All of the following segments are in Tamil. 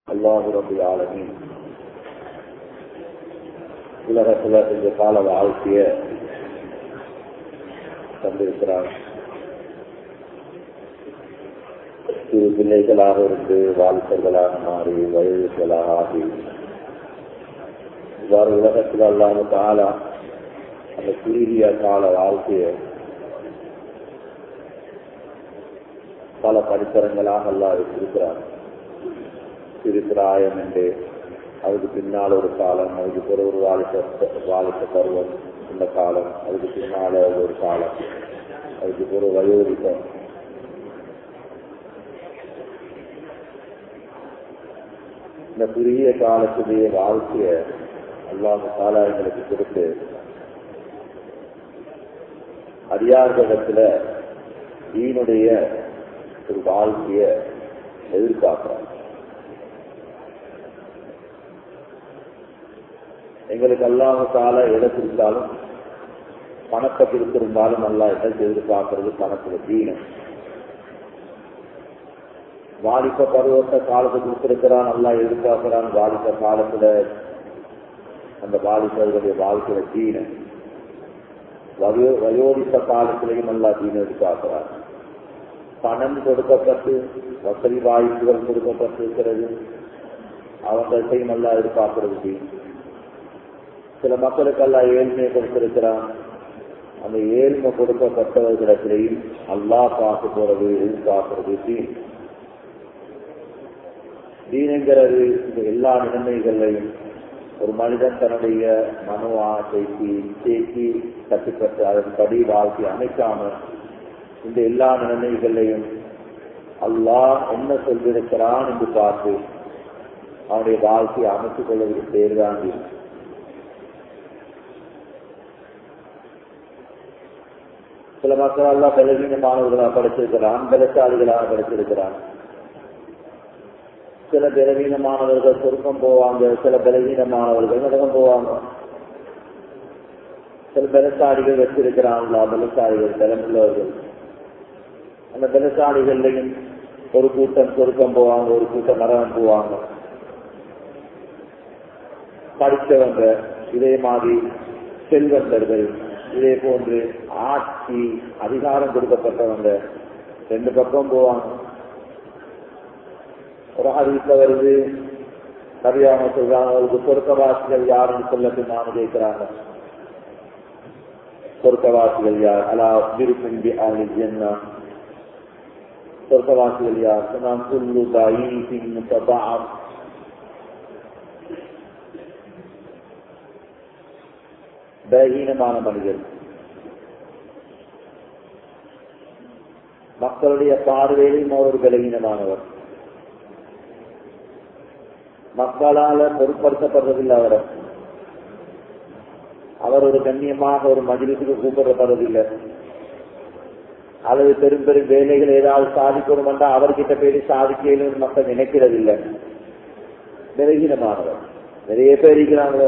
அல்லாஹு ரபி ஆலமின் உலகத்துல இந்த கால வாழ்க்கைய தந்திருக்கிறார் சிறு பிள்ளைகளாக இருந்து வாழ்க்கைகளாக மாறி வயதுகளாக ஆகி இவ்வாறு உலகத்தில் அல்லாம காலா அந்த குறுகிய கால வாழ்க்கைய பல படித்தரங்களாக அல்லா இருக்கிறார் திருப்பிராயம் என்று அதுக்கு பின்னால் ஒரு காலம் அதுக்கு பிறகு ஒரு வாலிப வாலிப பருவம் இந்த காலம் அதுக்கு பின்னால ஒரு காலம் அதுக்கு பிறகு வயோதிகம் இந்த குறுகிய காலத்துடைய வாழ்க்கைய அல்லாம காலா எங்களுக்கு கொடுத்து அரியார்களிடத்துல தீனுடைய ஒரு வாழ்க்கைய எதிர்பார்க்கிறார் எங்களுக்கு அல்லாம கால இடத்திருந்தாலும் பணத்தை கொடுத்திருந்தாலும் நல்லா இடத்தை எதிர்பார்க்கறது பணத்துல தீனம் வாலிப பருவத்தை காலத்தை கொடுத்திருக்கிறான் நல்லா எதிர்பார்க்கிறான் வாலிப காலத்துல அந்த வாலிபர்களுடைய வாழ்க்கையில தீனம் வயோ வயோதித்த காலத்திலையும் நல்லா தீனம் எதிர்பார்க்கிறான் பணம் கொடுக்கப்பட்டு வசதி வாய்ப்புகள் கொடுக்கப்பட்டிருக்கிறது அவங்கள்ட்டையும் நல்லா எதிர்பார்க்கிறது தீன் சில மக்களுக்கு எல்லாம் ஏழ்மையை கொடுத்திருக்கிறான் அந்த ஏழ்மை கொடுக்கப்பட்டவர்களிடத்திலையும் அல்லா பார்க்க போறது எதிர்பார்க்கிறது தீன் தீனங்கிறது இந்த எல்லா நிலைமைகளையும் ஒரு மனிதன் தன்னுடைய மனோ ஆசைக்கு இச்சைக்கு கட்டுப்பட்டு அதன்படி வாழ்க்கை அமைக்காம இந்த எல்லா நிலைமைகளையும் அல்லாஹ் என்ன சொல்லியிருக்கிறான் என்று பார்த்து அவனுடைய வாழ்க்கையை அமைத்துக் கொள்வதற்கு பேர்தான் சில மக்கள் எல்லாம் பலவீனமானவர்களாக படிச்சிருக்கிறான் பலசாலிகளாக படிச்சிருக்கிறான் சில பலவீனமானவர்கள் சொருக்கம் போவாங்க சில பலவீனமானவர்கள் நடக்கம் போவாங்க சில பலசாலிகள் வச்சிருக்கிறாங்களா பலசாலிகள் பலமுள்ளவர்கள் அந்த பலசாலிகள்லையும் ஒரு கூட்டம் சொருக்கம் போவாங்க ஒரு கூட்டம் நரகம் போவாங்க படித்தவங்க இதே மாதிரி செல்வந்தர்கள் இதே போன்று ஆட்சி அதிகாரம் கொடுக்கப்பட்டவங்க ரெண்டு பக்கம் போவாங்க ஒரு ஹரித்த வருது கவியாம சொல்றாங்க அவருக்கு சொர்க்கவாசிகள் யாருன்னு சொல்ல பின்னாம கேட்கிறாங்க சொர்க்கவாசிகள் யார் அலா விருப்பி என்ன சொர்க்கவாசிகள் யார் நான் புல்லு தாயி பலகீனமான மனிதர் மக்களுடைய பார்வையிலும் அவர் பலகீனமானவர் மக்களால பொருட்படுத்தப்படுறதில்லை அவரை அவர் ஒரு கண்ணியமாக ஒரு மஜிலிசுக்கு கூப்பிடப்படுறதில்லை அல்லது பெரும் பெரும் வேலைகள் ஏதாவது சாதிக்கணும் என்றால் அவர்கிட்ட போய் சாதிக்கணும் மக்கள் நினைக்கிறதில்லை பலகீனமானவர் நிறைய பேர் இருக்கிறாங்க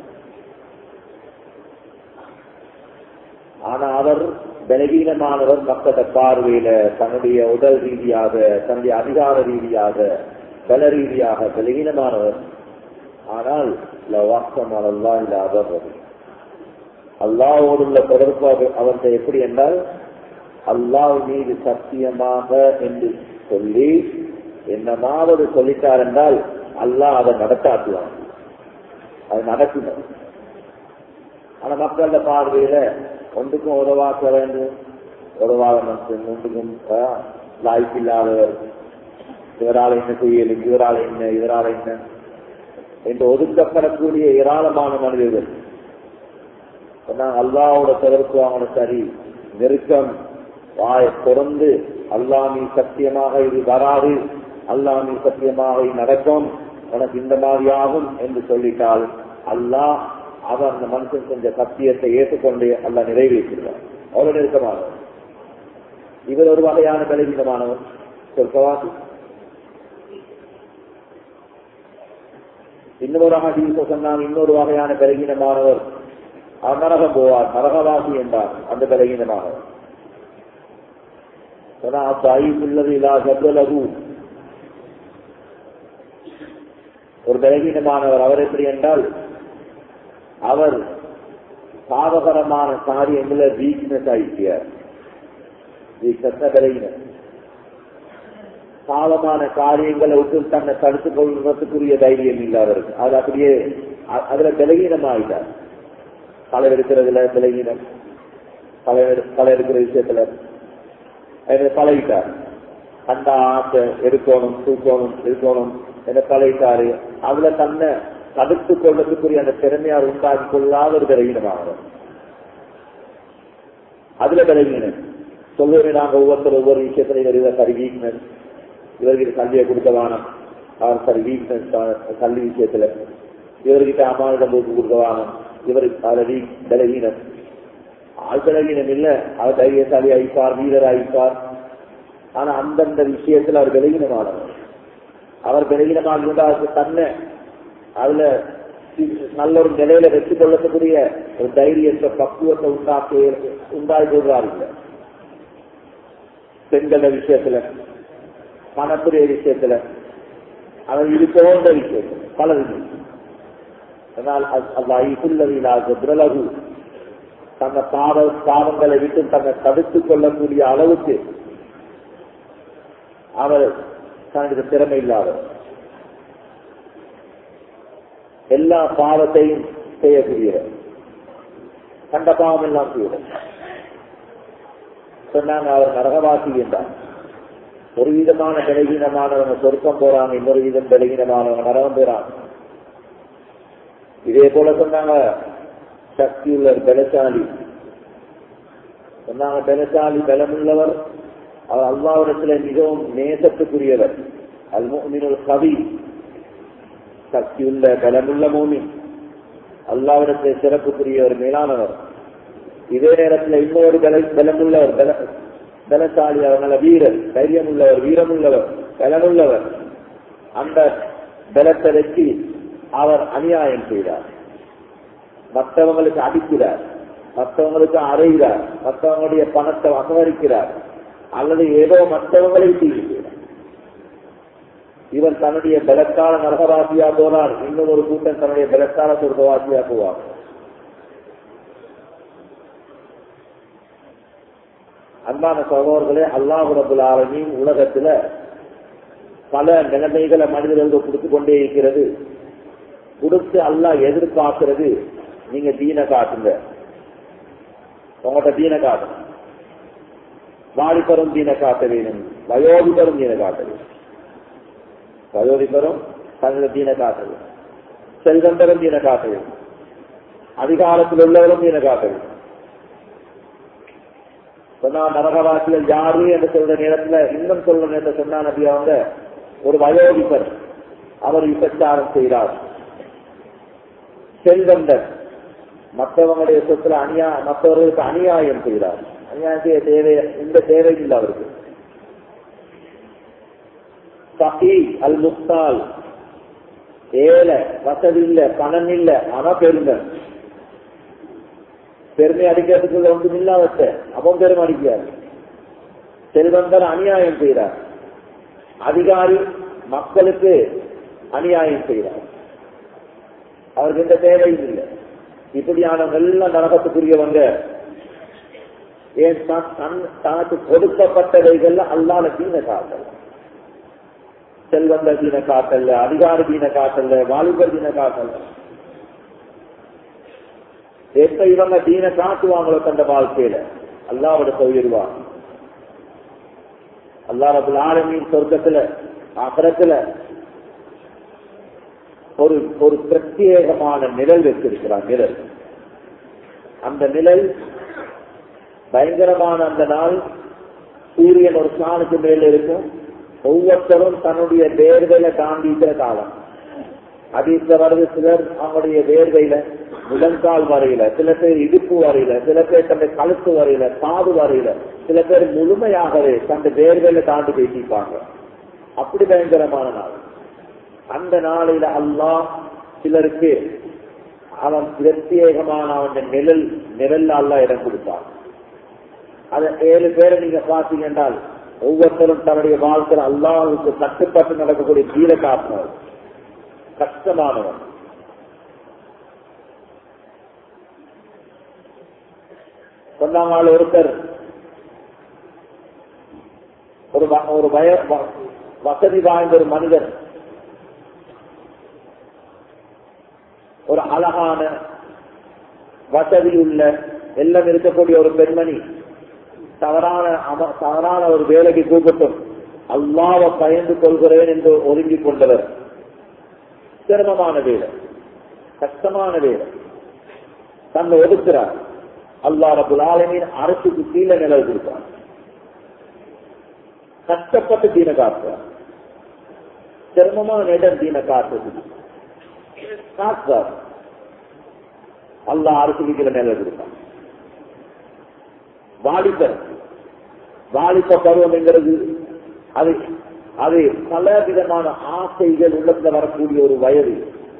ஆனா அவர் பலகீனமானவர் மக்கள பார்வையில தன்னுடைய உடல் ரீதியாக தன்னுடைய அதிகார ரீதியாக பல ரீதியாக பலகீனமானவர் ஆனால் வாஸ்தம் அல்லா இல்ல அவர் அல்லாவோடு உள்ள தொடர்பு அவர்கிட்ட எப்படி என்றால் அல்லாஹ் மீது சத்தியமாக என்று சொல்லி என்னமாவது சொல்லிட்டார் என்றால் அல்லாஹ் அதை நடத்தாக்குவான் அது நடக்கணும் ஆனா மக்கள பார்வையில ஒன்றுக்கும் உதவாக்க வேண்டும் உதவாத மனுஷன் ஒன்றுக்கும் லாய்ப்பில்லாதவர் இவரால் என்ன செய்யலும் இவரால் என்ன இவரால் என்ன என்று ஒதுக்கப்படக்கூடிய ஏராளமான மனிதர்கள் அல்லாவோட தொடர்பு அவனோட சரி நெருக்கம் வாய தொடர்ந்து அல்லாமி சத்தியமாக இது வராது அல்லாமி சத்தியமாக இது நடக்கும் உனக்கு இந்த மாதிரி ஆகும் என்று சொல்லிட்டால் அல்லாஹ் அவர் அந்த மனுஷன் செஞ்ச சத்தியத்தை ஏற்றுக்கொண்டு அல்ல நிறைவேற்றிடுவார் அவ்வளவு நெருக்கமானவர் இவர் ஒரு வகையான பலவீனமானவர் சொற்கவாசி இன்னொரு ஹதீச சொன்னால் இன்னொரு வகையான பலகீனமானவர் அவர் நரகம் போவார் நரகவாசி என்றார் அந்த பலகீனமானவர் உள்ளது இலா சப்தலகு ஒரு பலகீனமானவர் அவர் எப்படி என்றால் அவர் பாவகரமான காரியங்கள வீக்னஸ் ஆயிட்டார் வீக்னஸ் பலகீனம் பாவமான காரியங்களை விட்டு தன்னை தடுத்துக் கொள்வதற்குரிய தைரியம் இல்லை அவருக்கு அது அப்படியே அ- அதுல பலகீனமாயிட்டார் களை எடுக்கிறதுல பலகீனம் களை எடு- களை எடுக்கிற விஷயத்துல அதை பழகிட்டார் அந்த ஆசை எடுக்கணும் தூக்கணும் இருக்கணும் என பழகிட்டாரு அதுல தன்னை தடுத்துக் கொள்வதற்குரிய அந்த திறமையார் உண்டாக்கி கொள்ளாத ஒரு பலகீனமாகிறோம் அதுல பலகீனம் சொல்லுவேன் நாங்க ஒவ்வொருத்தர் ஒவ்வொரு விஷயத்துல இவர் இவர் சரி வீக்னஸ் இவர்கிட்ட கல்வியை கொடுக்க வேணாம் அவர் சரி வீக்னஸ் கல்வி விஷயத்துல இவர்கிட்ட அம்மாவிடம் போக்கு கொடுக்க வேணாம் இவருக்கு அதுல வீக் பலகீனம் ஆள் பலகீனம் இல்ல அவர் தைரியசாலி ஆயிப்பார் வீரர் ஆயிப்பார் ஆனா அந்தந்த விஷயத்துல அவர் பலகீனமானவர் அவர் பலகீனமாக இருந்தால் அதுக்கு தன்னை அதுல நல்ல ஒரு நிலையில வச்சு கொள்ளக்கூடிய ஒரு தைரியத்தை பக்குவத்தை உண்டாக்கி உண்டாகி கொள்றாரு இல்ல பெண்கள விஷயத்துல பணத்துடைய விஷயத்துல அவர் இது போன்ற விஷயத்துல பல விஷயம் அதனால் அல்லது தன்னை பாவ பாவங்களை விட்டு தன்னை தடுத்துக் கொள்ளக்கூடிய அளவுக்கு அவர் தனது திறமை இல்லாதவர் எல்லா பாவத்தையும் செய்யக்கூடியவர் கண்ட பாவம் எல்லாம் செய்வார் சொன்னாங்க அவர் நரகவாசி என்றார் ஒரு விதமான பலகீனமானவங்க சொர்க்கம் போறாங்க இன்னொரு விதம் பலகீனமானவங்க நரகம் போறாங்க இதே போல சொன்னாங்க சக்தியுள்ள பலசாலி சொன்னாங்க பலசாலி பலமுள்ளவர் அவர் அல்லாவிடத்துல மிகவும் நேசத்துக்குரியவர் அல் முஃமினுல் கவி சக்தியுள்ள பலமுள்ள மூமின் அல்லாவிடத்தில் சிறப்புக்குரிய ஒரு மேலானவர் இதே நேரத்தில் இன்னொரு பல பலமுள்ளவர் பல பலசாலி அவர் நல்ல வீரர் தைரியம் உள்ளவர் வீரமுள்ளவர் பலனுள்ளவர் அந்த பலத்தை வச்சு அவர் அநியாயம் செய்தார் மற்றவங்களுக்கு அடிக்கிறார் மற்றவங்களுக்கு அறைகிறார் மற்றவங்களுடைய பணத்தை அபகரிக்கிறார் அல்லது ஏதோ மற்றவங்களை செய்கிறார் இவன் தன்னுடைய பலத்தால நரகவாசியா போனார் இன்னும் ஒரு கூட்டம் தன்னுடைய பலத்தால சொர்க்கவாசியா போவார் அன்பான சகோதரர்களே அல்லாஹ் ரபுல் ஆலமீன் உலகத்துல பல நிலைமைகளை மனிதர்களுக்கு கொடுத்து கொண்டே இருக்கிறது கொடுத்து அல்லாஹ் எதிர்பார்க்கிறது நீங்க தீன காட்டுங்க உங்கள்கிட்ட தீன காட்டுங்க வாலிபரும் தீன காட்ட வேணும் வயோதிபரும் தீன காட்ட வேணும் வயோதிபரும் தனது தீன காட்ட வேண்டும் செல்வந்தரும் தீன காட்ட வேண்டும் அதிகாரத்தில் உள்ளவரும் தீன காட்ட வேண்டும் சொன்னா நரகவாசிகள் யாரு என்று சொல்ற நேரத்துல இன்னும் சொல்ற நேரத்தில் சொன்னா நபி அவங்க ஒரு வயோதிபர் அவர் விபச்சாரம் செய்கிறார் செல்வந்தர் மற்றவங்களுடைய சொத்துல அநியா மற்றவர்களுக்கு அநியாயம் செய்கிறார் அநியாயம் செய்ய தேவை இந்த தேவை இல்லை அவருக்கு சகி அல் முஸ்தால் ஏழை வசதி இல்ல பணம் இல்ல ஆனா பெருமை பெருமை அடிக்கிறதுக்கு ஒன்றும் இல்லாத அவன் பெருமை அடிக்கிறார் செல்வந்தர் அநியாயம் செய்கிறார் அதிகாரி மக்களுக்கு அநியாயம் செய்கிறார் அவருக்கு எந்த தேவையும் இல்லை இப்படியானவங்க எல்லாம் நரகத்துக்குரியவங்க ஏன் தனக்கு கொடுக்கப்பட்டவைகள் அல்லாத தீன காட்டல் செல்வந்த தீன காட்டல் அதிகார தீன காட்டல் வாலிபர் தீன காட்டல் எப்ப இவங்க தீன காட்டுவாங்களோ தந்த வாழ்க்கையில அல்லாவோட உயர்வாங்க அல்லா ரபுல் ஆலமின் சொர்க்கத்துல அப்புறத்துல ஒரு ஒரு பிரத்யேகமான நிழல் வச்சிருக்கிறார் நிழல் அந்த நிழல் பயங்கரமான அந்த நாள் சூரியன் ஒரு சாணுக்கு மேல இருக்கும் ஒவ்வொருத்தரும் தன்னுடைய வேர்வையில தாண்டிக்கிற காலம் அதீஸ்ல வருது சிலர் அவங்களுடைய வேர்வையில முழங்கால் வரையில சில பேர் இடுப்பு வரையில சில பேர் தன்னுடைய கழுத்து வரையில காது வரையில சில பேர் முழுமையாகவே தன்னுடைய வேர்வையில தாண்டி பேசிப்பாங்க அப்படி பயங்கரமான நாள் அந்த நாளில அல்லாஹ் சிலருக்கு அவன் பிரத்யேகமான அவன் நிழல் நிழல் அல்லா இடம் கொடுத்தான் அத ஏழு பேரை நீங்க பாத்தீங்க என்றால் ஒவ்வொருத்தரும் தன்னுடைய வாழ்க்கையில் அல்லாவுக்கு கட்டுப்பட்டு நடக்கக்கூடிய தீர காப்பினர் கஷ்டமானவன் சொன்னாங்க ஒருத்தர் ஒரு வ- ஒரு வய வ- வசதி வாய்ந்த ஒரு மனிதர் ஒரு அழகான வசதியுள்ள எல்லாம் இருக்கக்கூடிய ஒரு பெண்மணி தவறான அம- தவறான ஒரு வேலைக்கு கூப்பிட்டும் அல்லாவை பயந்து கொள்கிறேன் என்று ஒதுங்கிக் கொண்டவர் சிரமமான வேலை கஷ்டமான வேலை தன்னை ஒதுக்குறார் அல்லா ரபுல் ஆலமீன் அரசுக்கு கீழே நிலவு கொடுப்பார் கஷ்டப்பட்டு தீன காட்டுறார் சிரமமான இடம் தீன காட்டுறது காட்டுறார் அல்லாஹ் அரசுக்கு கீழே நிலவு கொடுப்பார் வாலிபர் வாலிப பருவம் என்கிறது அது அது பல விதமான ஆசைகள் உள்ளத்துல வரக்கூடிய ஒரு வயது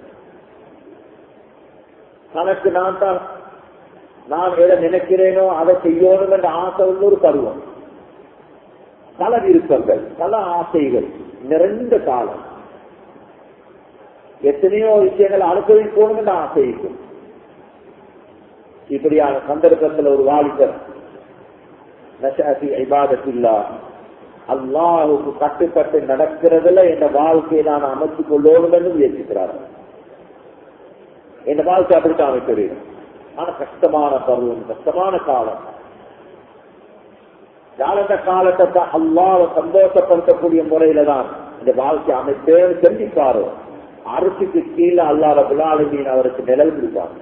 தனக்கு நான் தான் நான் எதை நினைக்கிறேனோ அதை செய்யணும் என்ற ஆசை உள்ள ஒரு பருவம் பல விருப்பங்கள் பல ஆசைகள் நிறைந்த காலம் எத்தனையோ விஷயங்கள் அனுபவிக்கணும் என்ற ஆசை இருக்கும் இப்படியான சந்தர்ப்பத்தில் ஒரு வாலிபர் நஷாசி ஐபாதத்தில்லா அல்லாஹுக்கு கட்டுப்பட்டு நடக்கிறதுல என் வாழ்க்கையை நான் அமைத்துக் கொள்ளணும் என்று முயற்சிக்கிறார்கள் என் வாழ்க்கை அப்படித்தான் அமைக்க வேண்டும் ஆனா கஷ்டமான பருவம் கஷ்டமான காலம் காலத்த காலத்தை அல்லாவை சந்தோஷப்படுத்தக்கூடிய முறையில தான் இந்த வாழ்க்கை அமைப்பே செஞ்சிப்பாரோ அரசுக்கு கீழே அல்லாத புலாலுமீன் அவருக்கு நிழல் கொடுப்பாங்க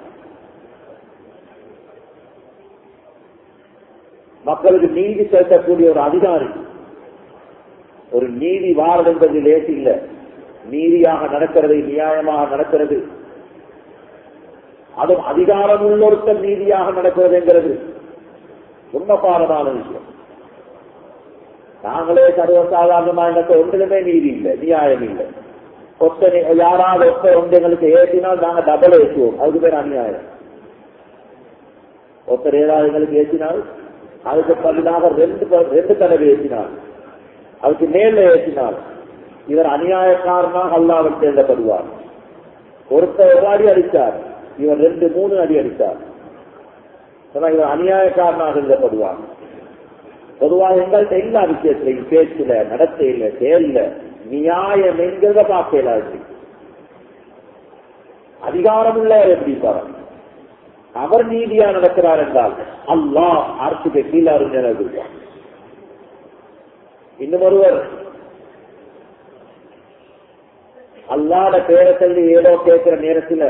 மக்களுக்கு நீதி செலுத்தக்கூடிய ஒரு அதிகாரி ஒரு நீதி வாரம் என்பது லேசி இல்ல நீதியாக நடக்கிறது நியாயமாக நடக்கிறது அதுவும் அதிகாரம் உள்ளொருத்தர் நீதியாக நடக்கிறது என்கிறது உண்மபாரமான விஷயம் நாங்களே சர்வசாதாரணமா எனக்கு ஒன்றிலுமே நீதி இல்லை நியாயம் இல்லை ஒத்த யாராவது ஒத்த ஒன்று எங்களுக்கு ஏற்றினால் நாங்க டபுள் ஏற்றுவோம் அதுக்கு பேர் அநியாயம் ஒருத்தர் ஏதாவது எங்களுக்கு ஏற்றினால் அதுக்கு பதிலாக ரெண்டு ப- ரெண்டு தடவை ஏற்றினார் அதுக்கு மேல ஏற்றினார் இவர் அநியாயக்காரனாக அல்லாவில் தேர்ந்தப்படுவார் ஒருத்தர் ஒரு அடி அடித்தார் இவர் ரெண்டு மூணு அடி அடித்தார் ஆனா இவர் அநியாயக்காரனாக எழுதப்படுவார் பொதுவாக எங்கள்கிட்ட எல்லா விஷயத்திலையும் பேச்சுல நடத்தையில செயல்ல நியாயம் என்கிறத பார்க்கலாது அதிகாரம் உள்ளவர் எப்படி பாரு அவர் நீதியா நடக்கிறார் என்றால் அல்லாஹ் அரசுக்கு கீழே அறிஞர் இன்னும் ஒருவர் அல்லாத பேரை சொல்லி ஏதோ கேட்கிற நேரத்தில்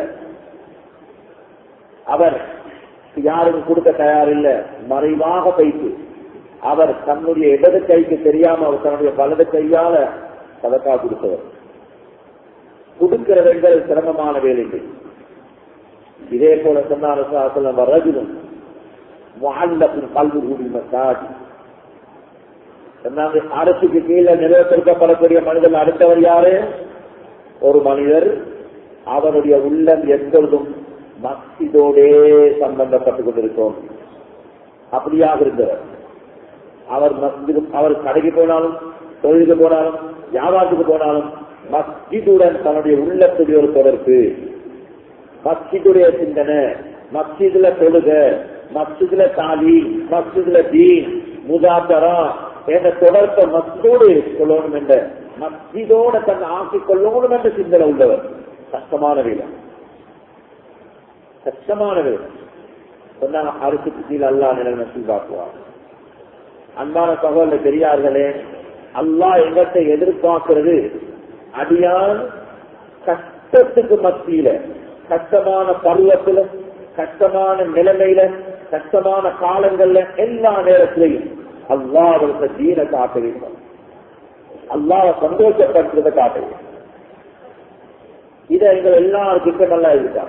அவர் யாருக்கும் கொடுக்க தயாரில்ல மறைவாக வைத்து அவர் தன்னுடைய இடது கைக்கு தெரியாம அவர் தன்னுடைய வலது கையால சதக்கா கொடுத்தவர் கொடுக்கிறவர்கள் சிரமமான வேலைகள் இதே போல சொன்னாலும் ரஜுலும் முகல்லத்தின் கல்வி கூடி மசாஜ் சொன்னாங்க அரசுக்கு கீழே நிறைவேற்றப்படக்கூடிய மனிதன் அடுத்தவர் யாரு ஒரு மனிதர் அவருடைய உள்ளம் எப்பொழுதும் மஸ்ஜிதோடே சம்பந்தப்பட்டுக் கொண்டிருக்கும் அப்படியாக இருந்தவர் அவர் மஸ்ஜிது அவர் கடைக்கு போனாலும் தொழிலுக்கு போனாலும் வியாபாரத்துக்கு போனாலும் மஸ்ஜிதுடன் தன்னுடைய உள்ளத்துடைய ஒரு தொடர்பு மஸ்ஜிதுடைய சிந்தனை மஸ்ஜிதுல தொழுக மஸ்ஜிதுல தாலி மஸ்ஜிதுல தீன் முதாத்தரா என்ற தொடர்பை மஸ்ஜிதோடு கொள்ளணும் என்ற மஸ்ஜிதோட தன்னை ஆக்கிக் கொள்ளணும் என்ற சிந்தனை உள்ளவர் கஷ்டமான வேலை கஷ்டமான வேலை சொன்னாங்க அரசுக்கு கீழே அல்லா நிலை நசீபாக்குவார் அன்பான சகோதர பெரியார்களே அல்லாஹ் எங்கத்தை எதிர்பார்க்கிறது அடியான் கஷ்டத்துக்கு மத்தியில கஷ்டமான பருவத்துல கஷ்டமான நிலைமையில கஷ்டமான காலங்கள்ல எல்லா நேரத்திலையும் அல்லாஹ் அவருக்கு தீன காட்ட வேண்டும் அல்லாஹ் சந்தோஷப்படுத்துறதை காட்ட வேண்டும் இதை எங்கள் எல்லாருக்கும் நல்லா இருக்கா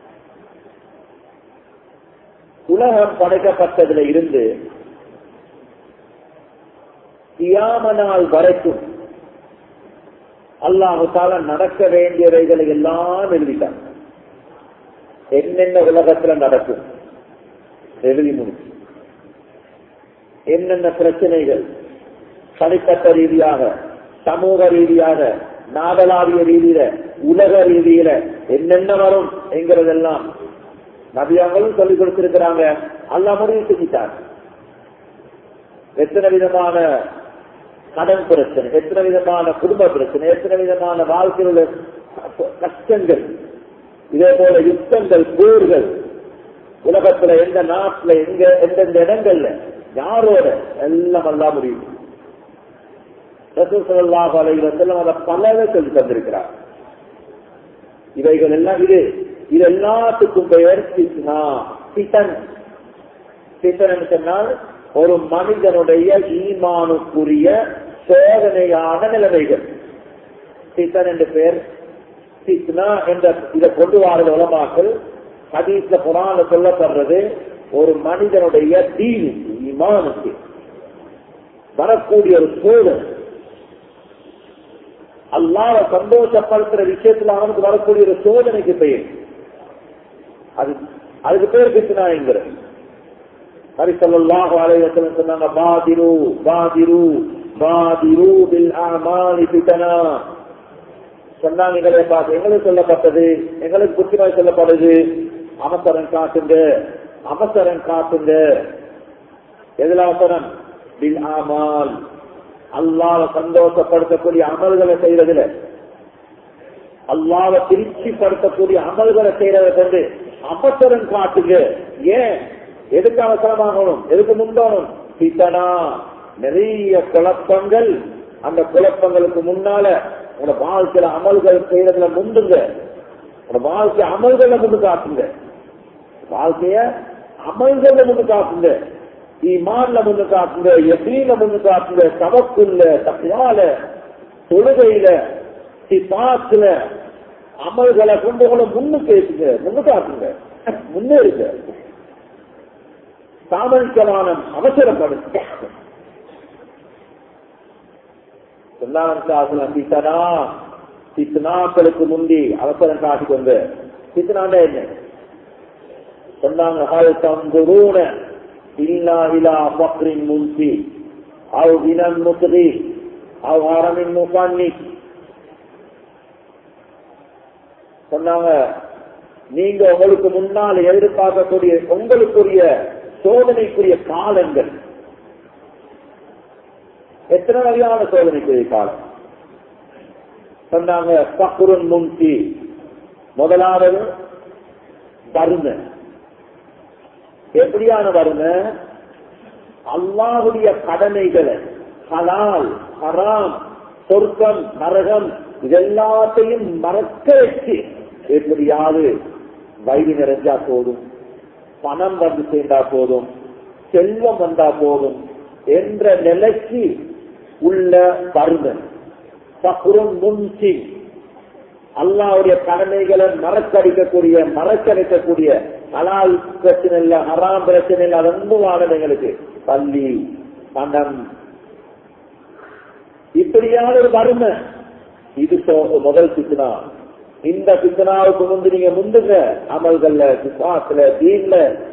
உலகம் படைக்கப்பட்டதுல இருந்து கியாம நாள் வரைக்கும் அல்லாஹால நடக்க வேண்டியவைகளை எல்லாம் எழுதிட்டான் என்னென்ன உலகத்துல நடக்கும் எழுதி முடிச்சு என்னென்ன பிரச்சனைகள் தனிப்பட்ட ரீதியாக சமூக ரீதியாக நாடளாவிய ரீதியில உலக ரீதியில என்னென்ன வரும் என்கிறதெல்லாம் நபியாங்களும் சொல்லிக் கொடுத்திருக்கிறாங்க அல்லா முடிவு செஞ்சிட்டார் எத்தனை விதமான கடன் பிரச்சனை எத்தனை விதமான குடும்ப பிரச்சனை எத்தனை விதமான வாழ்க்கையில் உள்ள கஷ்டங்கள் இதே போல யுத்தங்கள் போர்கள் உலகத்துல எந்த நாட்டுல எங்க எந்தெந்த இடங்கள்ல யாரோட எல்லாம் அல்லா முடியும் ரசூசல்லாஹ் அலைவசல்லம் அதை பலவே சொல்லி தந்திருக்கிறார் இவைகள் எல்லாம் இது இது எல்லாத்துக்கும் பெயர் சித்னா சித்தன் சித்தன் சொன்னால் ஒரு மனிதனுடைய ஈமானுக்குரிய சோதனையான நிலைமைகள் சித்தன் என்று பெயர் சித்னா என்ற இதை கொண்டு வாரது உலமாக்கள் ஹதீஸ்ல புறான சொல்லப்படுறது ஒரு மனிதனுடைய தீனுக்கு ஈமானுக்கு வரக்கூடிய ஒரு சோதனை அல்லாத சந்தோஷப்படுத்துற விஷயத்துல அவனுக்கு வரக்கூடிய ஒரு சோதனைக்கு பெயர் அது அதுக்கு பேர் பித்னாங்கிற ஹரி சொல்லல்லாஹு அலைஹி வஸல்லம் சொன்னாங்க பாதிரு பாதிரு பாதிரு பில் அமாலி பிதனா சொன்னாங்க எங்களை பார்த்து எங்களுக்கு சொல்லப்பட்டது எங்களுக்கு புத்திமாய் சொல்லப்படுது அவசரம் காட்டுங்க அவசரம் காட்டுங்க எதுல அவசரம் பில் அமால் அல்லாவை சந்தோஷப்படுத்தக்கூடிய அமல்களை செய்யறதுல அல்லாவை திருப்திப்படுத்தக்கூடிய அமல்களை செய்யறதை கொண்டு அவசரம் காட்டுங்க ஏன் எதுக்கு அவசரமாகணும் எதுக்கு முந்தோணும் பித்தனா நிறைய குழப்பங்கள் அந்த குழப்பங்களுக்கு முன்னால உங்களோட வாழ்க்கையில அமல்கள் செய்யறதுல முந்துங்க உங்களோட வாழ்க்கை அமல்களை முன்னு காட்டுங்க வாழ்க்கைய அமல்களை முன்னு காட்டுங்க ஈமான்ல முன்னு காட்டுங்க எத்தீன முன்னு காட்டுங்க சவக்குள்ள தப்பியால தொழுகையில சிபாத்துல அமல்களை கொண்டு கூட முன்னு பேசுங்க முன்னு காட்டுங்க முன்னேறுங்க சாமர்த்தியமானம் அவசரப்படுங்க சித்தனா சித்தனாக்களுக்கு முந்தி அவசரம் காட்டிக்கொண்டு சித்தனாண்டா என்ன சொன்னாங்க ஹல் தந்துரூன இல்லா இலா பக்ரின் முன்சி அவ் இனம் முத்ரி அவ் ஹரமின் முகான்னி சொன்னாங்க நீங்க உங்களுக்கு முன்னால் எதிர்பார்க்கக்கூடிய உங்களுக்குரிய சோதனைக்குரிய காலங்கள் எத்தனை வகையான சோதனைக்குரிய காலம் சொன்னாங்க பக்குருன் முன்சி முதலாவது வறுமை எப்படியான வறுமை அல்லாவுடைய கடமைகளை ஹலால் ஹராம் சொர்க்கம் நரகம் இதெல்லாத்தையும் மறக்க வச்சு எப்படியாவது வயிறு நிறைஞ்சா போதும் பணம் வந்து சேர்ந்தா போதும் செல்வம் வந்தா போதும் என்ற நிலைக்கு உள்ள பருமன் பக்குரும் முன்சி அல்லாவுடைய கடமைகளை மறக்கடிக்கக்கூடிய மறக்கடிக்கக்கூடிய ஹலால் பிரச்சனை இல்ல ஹராம் பிரச்சனை இல்ல அதொന്നും வாழது எங்களுக்கு பள்ளி பணம் இப்படியான ஒரு வறுமை இது முதல் சித்தனா இந்த சித்தனாவுக்கு முந்து நீங்க முந்துங்க அமல்கள்ல விசுவாசல தீன்ல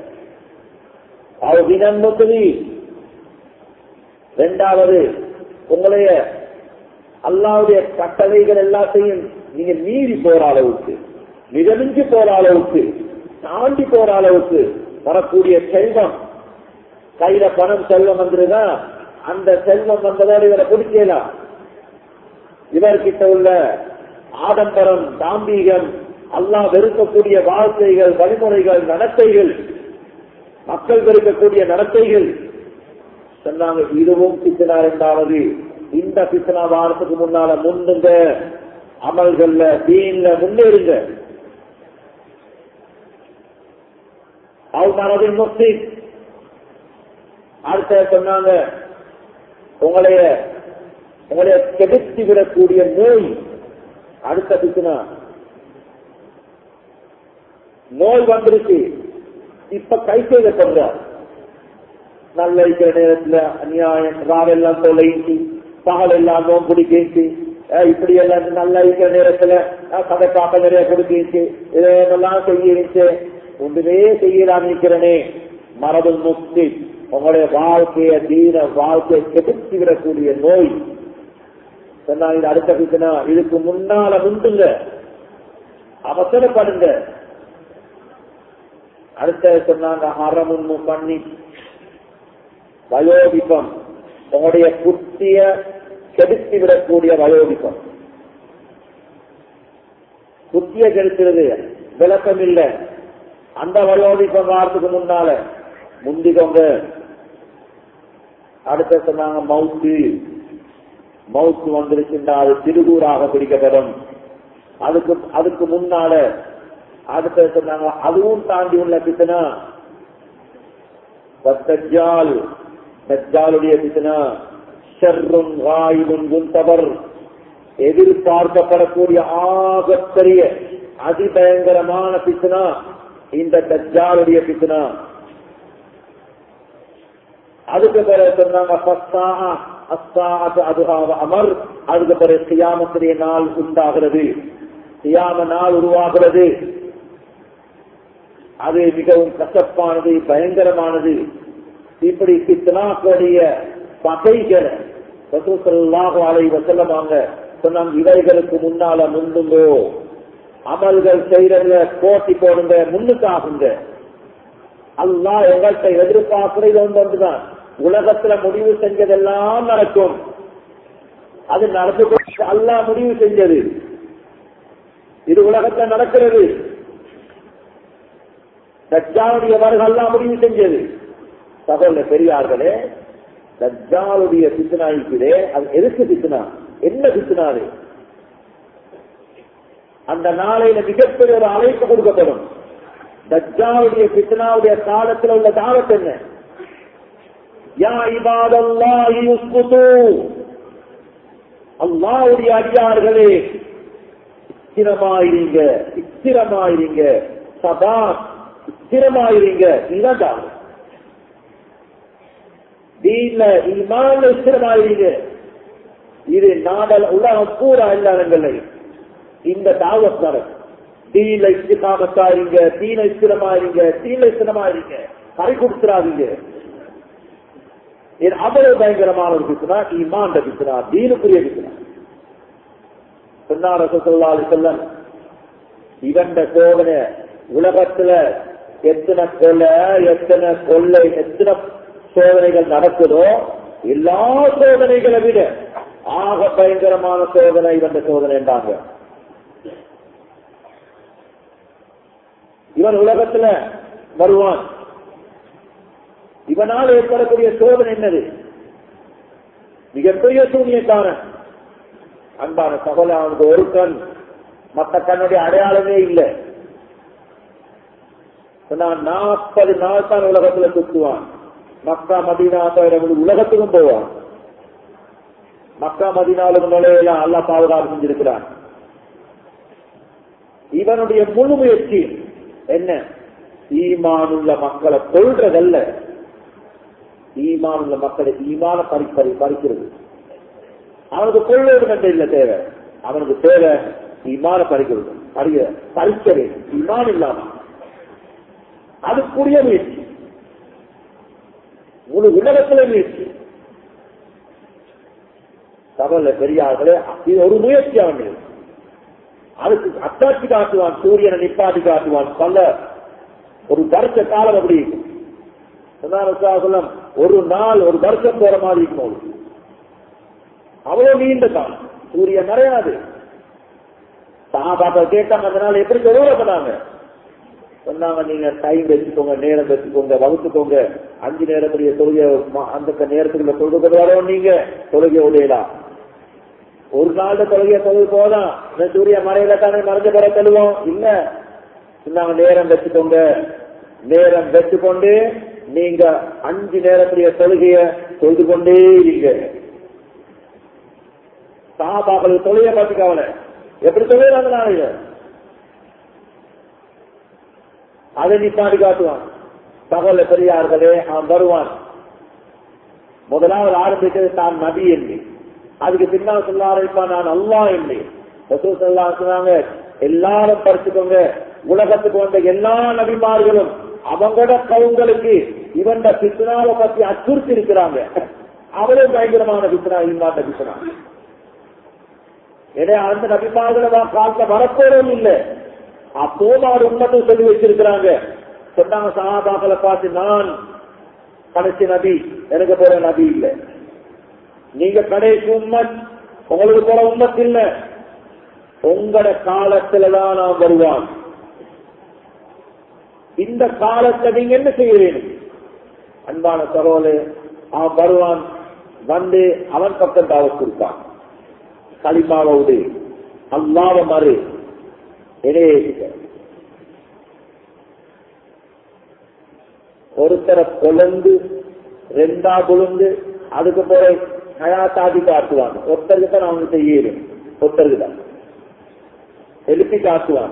அவ தினம் முத்துவி ரெண்டாவது உங்களைய அல்லாவுடைய கட்டளைகள் எல்லாத்தையும் நீங்க மீறி போற அளவுக்கு மிதமிஞ்சி போற அளவுக்கு தாண்டி போற அளவுக்கு வரக்கூடிய செல்வம் கையில பணம் செல்வம் வந்துருதா அந்த செல்வம் வந்ததோட இவரை பிடிக்கலாம் இவர்கிட்ட உள்ள ஆடம்பரம் தாம்பீகம் அல்லாஹ் வெறுக்கக்கூடிய வாழ்க்கைகள் வழிமுறைகள் நடத்தைகள் மக்கள் வெறுக்கக்கூடிய நடத்தைகள் சொன்னாங்க இதுவும் பித்தனா இரண்டாவது இந்த பித்தனா வாரத்துக்கு முன்னால முன்னுங்க அமல்கள்ல தீன்ல முன்னேறுங்க அவமரதின் முஸ்லிம் அடுத்த சொன்னாங்க உங்களைய உங்களைய கெடுத்து விடக்கூடிய நோய் அடுத்த பித்தனா நோய் வந்துருச்சு இப்ப கை செய்யப்படுறார் நல்ல இருக்கிற நேரத்துல அநியாயம் ராவெல்லாம் தொலைச்சு பகல் எல்லாம் நோம் பிடிக்கிச்சு இப்படி எல்லாம் நல்லா இருக்கிற நேரத்துல கதை காக்க நிறைய கொடுக்கிச்சு இதெல்லாம் செய்யிருச்சு ஒன்றுமே செய்யலாம் இருக்கிறனே மரபு முக்தி உங்களுடைய வாழ்க்கைய தீன வாழ்க்கையை கெடுத்து விடக்கூடிய நோய் சொன்னா இது அடுத்த பித்தனா இதுக்கு முன்னால முந்துங்க அவசரப்படுங்க அடுத்த சொன்னாங்க ஹரமுன்னு பண்ணி வயோதிபம் உங்களுடைய புத்திய கெடுத்து விடக்கூடிய வயோதிபம் புத்திய கெடுக்கிறது விளக்கம் இல்ல அந்த வயோதிபம் வாரத்துக்கு முன்னால முந்திக்கோங்க அடுத்த சொன்னாங்க மவுத்து மவுத்து வந்திருக்கின்ற அது திருகூறாக பிடிக்கப்படும் அதுக்கு அதுக்கு முன்னால அடுத்த சொன்னாங்க அதுவும் தாண்டி உள்ள பித்தனா தஜ்ஜால் தஜ்ஜாலுடைய பித்தனா ஷர்ரும் வாயிலும் குந்தபர் எதிர்பார்க்கப்படக்கூடிய ஆகப்பெரிய அதிபயங்கரமான பித்தனா இந்த தஜ்ஜாலுடைய பித்தனா அதுக்கு பிறகு சொன்னாங்க அமர் அதுக்கு பிறகு சியாமத்துடைய நாள் உண்டாகிறது சியாம நாள் உருவாகிறது அது மிகவும் கசப்பானது பயங்கரமானது இப்படி பித்தனாக்களுடைய பகைகளை அலை வசல்லமாங்க சொன்னாங்க இவைகளுக்கு முன்னால முந்துங்கோ அமல்கள் செய்யறத போட்டி போடுங்க முன்னுக்காகுங்க அல்லா எங்கள்கிட்ட எதிர்பார்க்கிறது ஒன்றுதான் உலகத்துல முடிவு செஞ்சதெல்லாம் நடக்கும் அது நடந்து அல்லா முடிவு செஞ்சது இது உலகத்துல நடக்கிறது தஜ்ஜாலுடைய வருகெல்லாம் முடிவு செஞ்சது சகோதர பெரியார்களே தஜ்ஜாலுடைய பித்தனா இருக்குதே அது எதுக்கு பித்தனா என்ன பித்தனா அது அந்த நாளையில மிகப்பெரிய ஒரு அழைப்பு கொடுக்கப்படும் தஜ்ஜாவுடைய பித்தனாவுடைய காலத்தில் உள்ள தாவத் என்ன யா இபாதல்லாஹி யுஸ்குது அல்லாஹ்வுடைய அடியார்களே ஸ்திரமாயிருங்க ஸ்திரமாயிருங்க சதா ஸ்திரமாயிருங்க இதுதான் தாவத் தீன்ல ஈமான்ல ஸ்திரமாயிருங்க இது நாடல் உலகம் பூரா எல்லா இந்த தாவத் நடக்கும் தீல இஸ்திகாமத்தாயிருங்க தீன இஸ்திரமாயிருங்க தீன இஸ்திரமாயிருங்க கரை கொடுத்துறாதீங்க இது அவ்வளவு பயங்கரமான ஒரு பிசுனா ஈமான் பிசுனா தீனுக்குரிய பிசுனா சொன்னார் ரசூலுல்லாஹி செல்லம் இவண்ட சோதனை உலகத்துல எத்தனை கொலை எத்தனை கொள்ளை எத்தனை சோதனைகள் நடக்குதோ எல்லா சோதனைகளை விட ஆக பயங்கரமான சோதனை இவண்ட சோதனை என்றாங்க இவன் உலகத்துல வருவான் இவனால் ஏற்படக்கூடிய சோதனை என்னது மிகப்பெரிய சூனியக்காரன் அன்பான சகோதர அவனுக்கு ஒரு கண் மற்ற கண்ணுடைய அடையாளமே இல்லை நாற்பது நாள் தான் உலகத்துல சுத்துவான் மக்கா மதீனா தவிர உலகத்துக்கும் போவான் மக்கா மதீனாவுக்கு நுழையெல்லாம் அல்லா பாதுகாப்பு செஞ்சிருக்கிறான் இவனுடைய முழு முயற்சி என்ன ஈமானுள்ள மக்களை கொள்றதல்ல ஈமானுள்ள மக்களை ஈமான பறி பறி பறிக்கிறது அவனுக்கு கொள்வது என்று இல்ல தேவை அவனுக்கு தேவை ஈமான பறிக்கிறது பறிக்க பறிக்க வேண்டும் ஈமான் இல்லாம அதுக்குரிய முயற்சி முழு உலகத்தில முயற்சி சபல பெரியார்களே இது ஒரு முயற்சி அவனுக்கு அதுக்கு அத்தாட்சி காட்டுவான் சூரியனை நிப்பாட்டி காட்டுவான் பல ஒரு வருஷ காலம் அப்படி சொல்லம் ஒரு நாள் ஒரு வருஷம் போற மாதிரி இருக்கும் அவ்வளவு நீண்ட காலம் சூரியன் நிறையாது சகாபாக்கள் கேட்டாங்க அந்த நாள் எப்படி சொன்னாங்க சொன்னாங்க நீங்க டைம் வச்சுக்கோங்க நேரம் வச்சுக்கோங்க வகுத்துக்கோங்க அஞ்சு நேரத்துடைய தொழுகை அந்த நேரத்துக்குள்ள தொழுகை வரோம் நீங்க தொழுகை உடையலாம் ஒரு நாள் தொழுகைய தொழில் போதான் சூரிய மறையில தானே மறைஞ்ச பெற தருவோம் இல்ல நாங்க நேரம் வச்சுக்கோங்க நேரம் வச்சுக்கொண்டு நீங்க அஞ்சு நேரத்துடைய தொழுகைய தொழுது கொண்டே இருங்க சாபாக்களுக்கு தொழுகைய பார்த்துக்கவன எப்படி தொழுகிறாங்க நாளையில அதை நிப்பாடி காட்டுவான் தகவல பெரியார்களே அவன் வருவான் முதலாவது ஆரம்பிக்கிறது தான் நபி என்று அதுக்கு பின்னால் சொல்ல ஆரம்பிப்பான் நான் அல்லா இல்லை சொன்னாங்க எல்லாரும் படிச்சுக்கோங்க உலகத்துக்கு வந்த எல்லா நபிமார்களும் அவங்களோட கவுங்களுக்கு இவன் பித்னாவை பத்தி அச்சுறுத்தி இருக்கிறாங்க அவ்வளவு பயங்கரமான பித்னா இல்லாத பித்னா ஏன்னா அந்த நபிமார்களை காலத்துல வரப்போறதும் இல்லை அப்போமாறு உண்மத்தை சொல்லி வச்சிருக்கிறாங்க சொன்னாங்க சகாபாக்களை பார்த்து நான் கடைசி நபி எனக்கு போற நபி இல்லை நீங்க கடைசி உம்மத் உங்களுக்கு போல உம்மத் இல்ல உங்களோட காலத்துலதான் நான் வருவான் இந்த காலத்தை நீங்க என்ன செய்ய வேணும் அன்பான சரோலு அவன் வருவான் வந்து அவன் பக்கம் தாவத் கொடுப்பான் களிமாவோடு அல்லாவ மறு இடையே ஒருத்தரை கொலந்து ரெண்டா கொழுந்து அதுக்கு பிறகு ஹயாத்தாதி காட்டுவாங்க ஒருத்தருக்கு தான் அவங்க செய்யணும் ஒருத்தருக்கு தான் எழுப்பி காட்டுவாங்க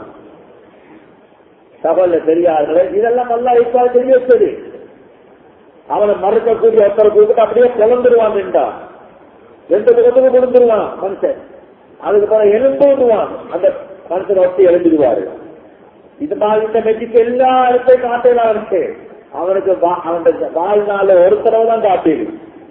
தகவல தெரியாத இதெல்லாம் நல்லா இப்ப தெரிய வச்சது அவனை மறுக்கக்கூடிய ஒருத்தரை கொடுத்துட்டு அப்படியே குழந்துருவான் என்றா ரெண்டு பக்கத்துக்கு கொடுத்துருவான் மனுஷன் அதுக்கு பிறகு எழுந்துடுவான் அந்த மனுஷனை ஒட்டி எழுந்துடுவாரு இது மாதிரி இந்த மெஜிக்கு எல்லா இடத்தையும் காட்டலாம் இருக்கு அவனுக்கு அவன் வாழ்நாள் ஒரு தடவை தான் காட்டிடு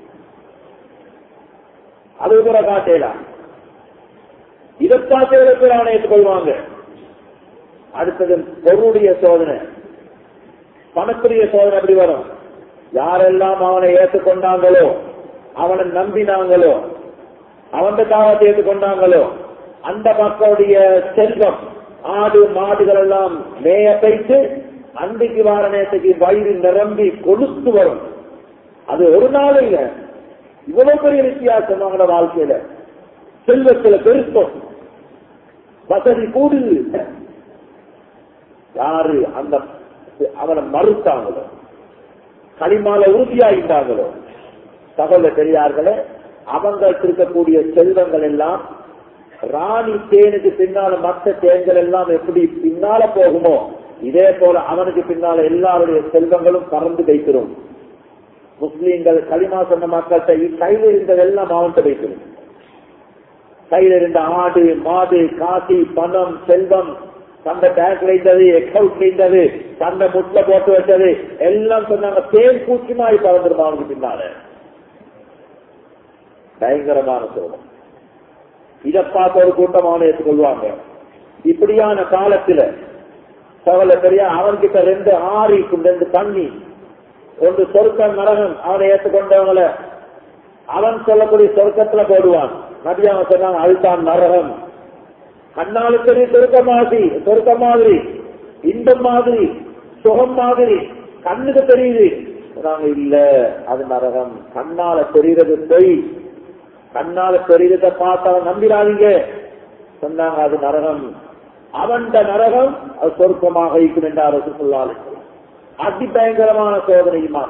அது கூட காட்டலாம் இதற்காக அவனை ஏற்றுக்கொள்வாங்க அடுத்தது பொருளுடைய சோதனை பணத்துடைய சோதனை எப்படி வரும் யாரெல்லாம் அவனை ஏற்றுக்கொண்டாங்களோ அவனை நம்பினாங்களோ அவன் தாவத்தை ஏற்றுக்கொண்டாங்களோ அந்த மக்களுடைய செல்வம் ஆடு மாடுகள் எல்லாம் மேய வைத்து அன்றைக்கு வார நேரத்துக்கு வயிறு நிரம்பி கொழுத்து வரும் அது ஒரு நாள் இல்ல இவ்வளவு பெரிய வித்தியாசம் அவங்களோட வாழ்க்கையில செல்வத்துல பெருக்கம் வசதி கூடுது யாரு அந்த அவனை மறுத்தாங்களோ களிமால உறுதியாகிட்டாங்களோ தகவல பெரியார்களே அவங்களுக்கு இருக்கக்கூடிய செல்வங்கள் எல்லாம் ராணி தேனுக்கு பின்னால மற்ற தேன்கள் எல்லாம் எப்படி பின்னால போகுமோ இதே போல அவனுக்கு பின்னால எல்லாருடைய செல்வங்களும் பறந்து வைக்கிறோம் முஸ்லீம்கள் களிமா சொன்ன மக்கள்கிட்ட கையில் இருந்ததெல்லாம் அவன்கிட்ட வைக்கிறோம் கையில் இருந்த ஆடு மாடு காசி பணம் செல்வம் தந்த பேங்க்ல இருந்தது அக்கௌண்ட்ல இருந்தது தந்த முட்ல போட்டு வச்சது எல்லாம் சொன்னாங்க தேன் பூச்சிமாய் பறந்துருமா அவனுக்கு பின்னால பயங்கரமான சோகம் இதை பார்த்த ஒரு கூட்டம் அவனை ஏற்றுக்கொள்வாங்க இப்படியான காலத்துல சவல பெரியா அவன்கிட்ட ரெண்டு ஆறிக்கும் ரெண்டு தண்ணி ஒன்று சொர்க்கம் நரகம் அவனை ஏற்றுக்கொண்டவங்கள அவன் சொல்லக்கூடிய சொர்க்கத்துல போடுவான் நபி அவன் சொன்னாங்க அதுதான் நரகம் கண்ணாலு பெரிய சொர்க்க மாதிரி சொர்க்க மாதிரி இன்பம் மாதிரி சுகம் மாதிரி கண்ணுக்கு தெரியுது சொன்னாங்க இல்ல அது நரகம் கண்ணால தெரிகிறது பொய் கண்ணால தெரியுறத பார்த்தா நம்பிடாதீங்க சொன்னாங்க அது நரகம் அவன் நரகம் அது சொர்க்கமாக இருக்கும் என்று அரசு சொல்லாது அதி பயங்கரமான சோதனையுமான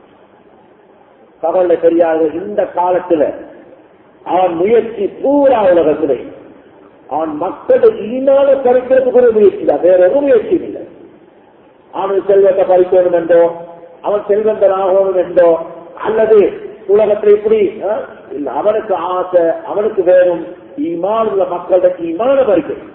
கவலை தெரியாது இந்த காலத்துல அவன் முயற்சி பூரா உலகத்திலே அவன் மக்களை ஈனால பறிக்கிறதுக்கு ஒரு முயற்சி தான் வேற ஒரு முயற்சியும் இல்லை அவனுக்கு செல்வத்தை பறிக்கணும் என்றோ அவன் செல்வந்தன் ஆகணும் என்றோ அல்லது உலகத்தில் இப்படி இல்ல அவனுக்கு ஆசை அவனுக்கு வேணும் ஈமான் உள்ள மக்கள்கிட்ட ஈமான பறிக்கணும்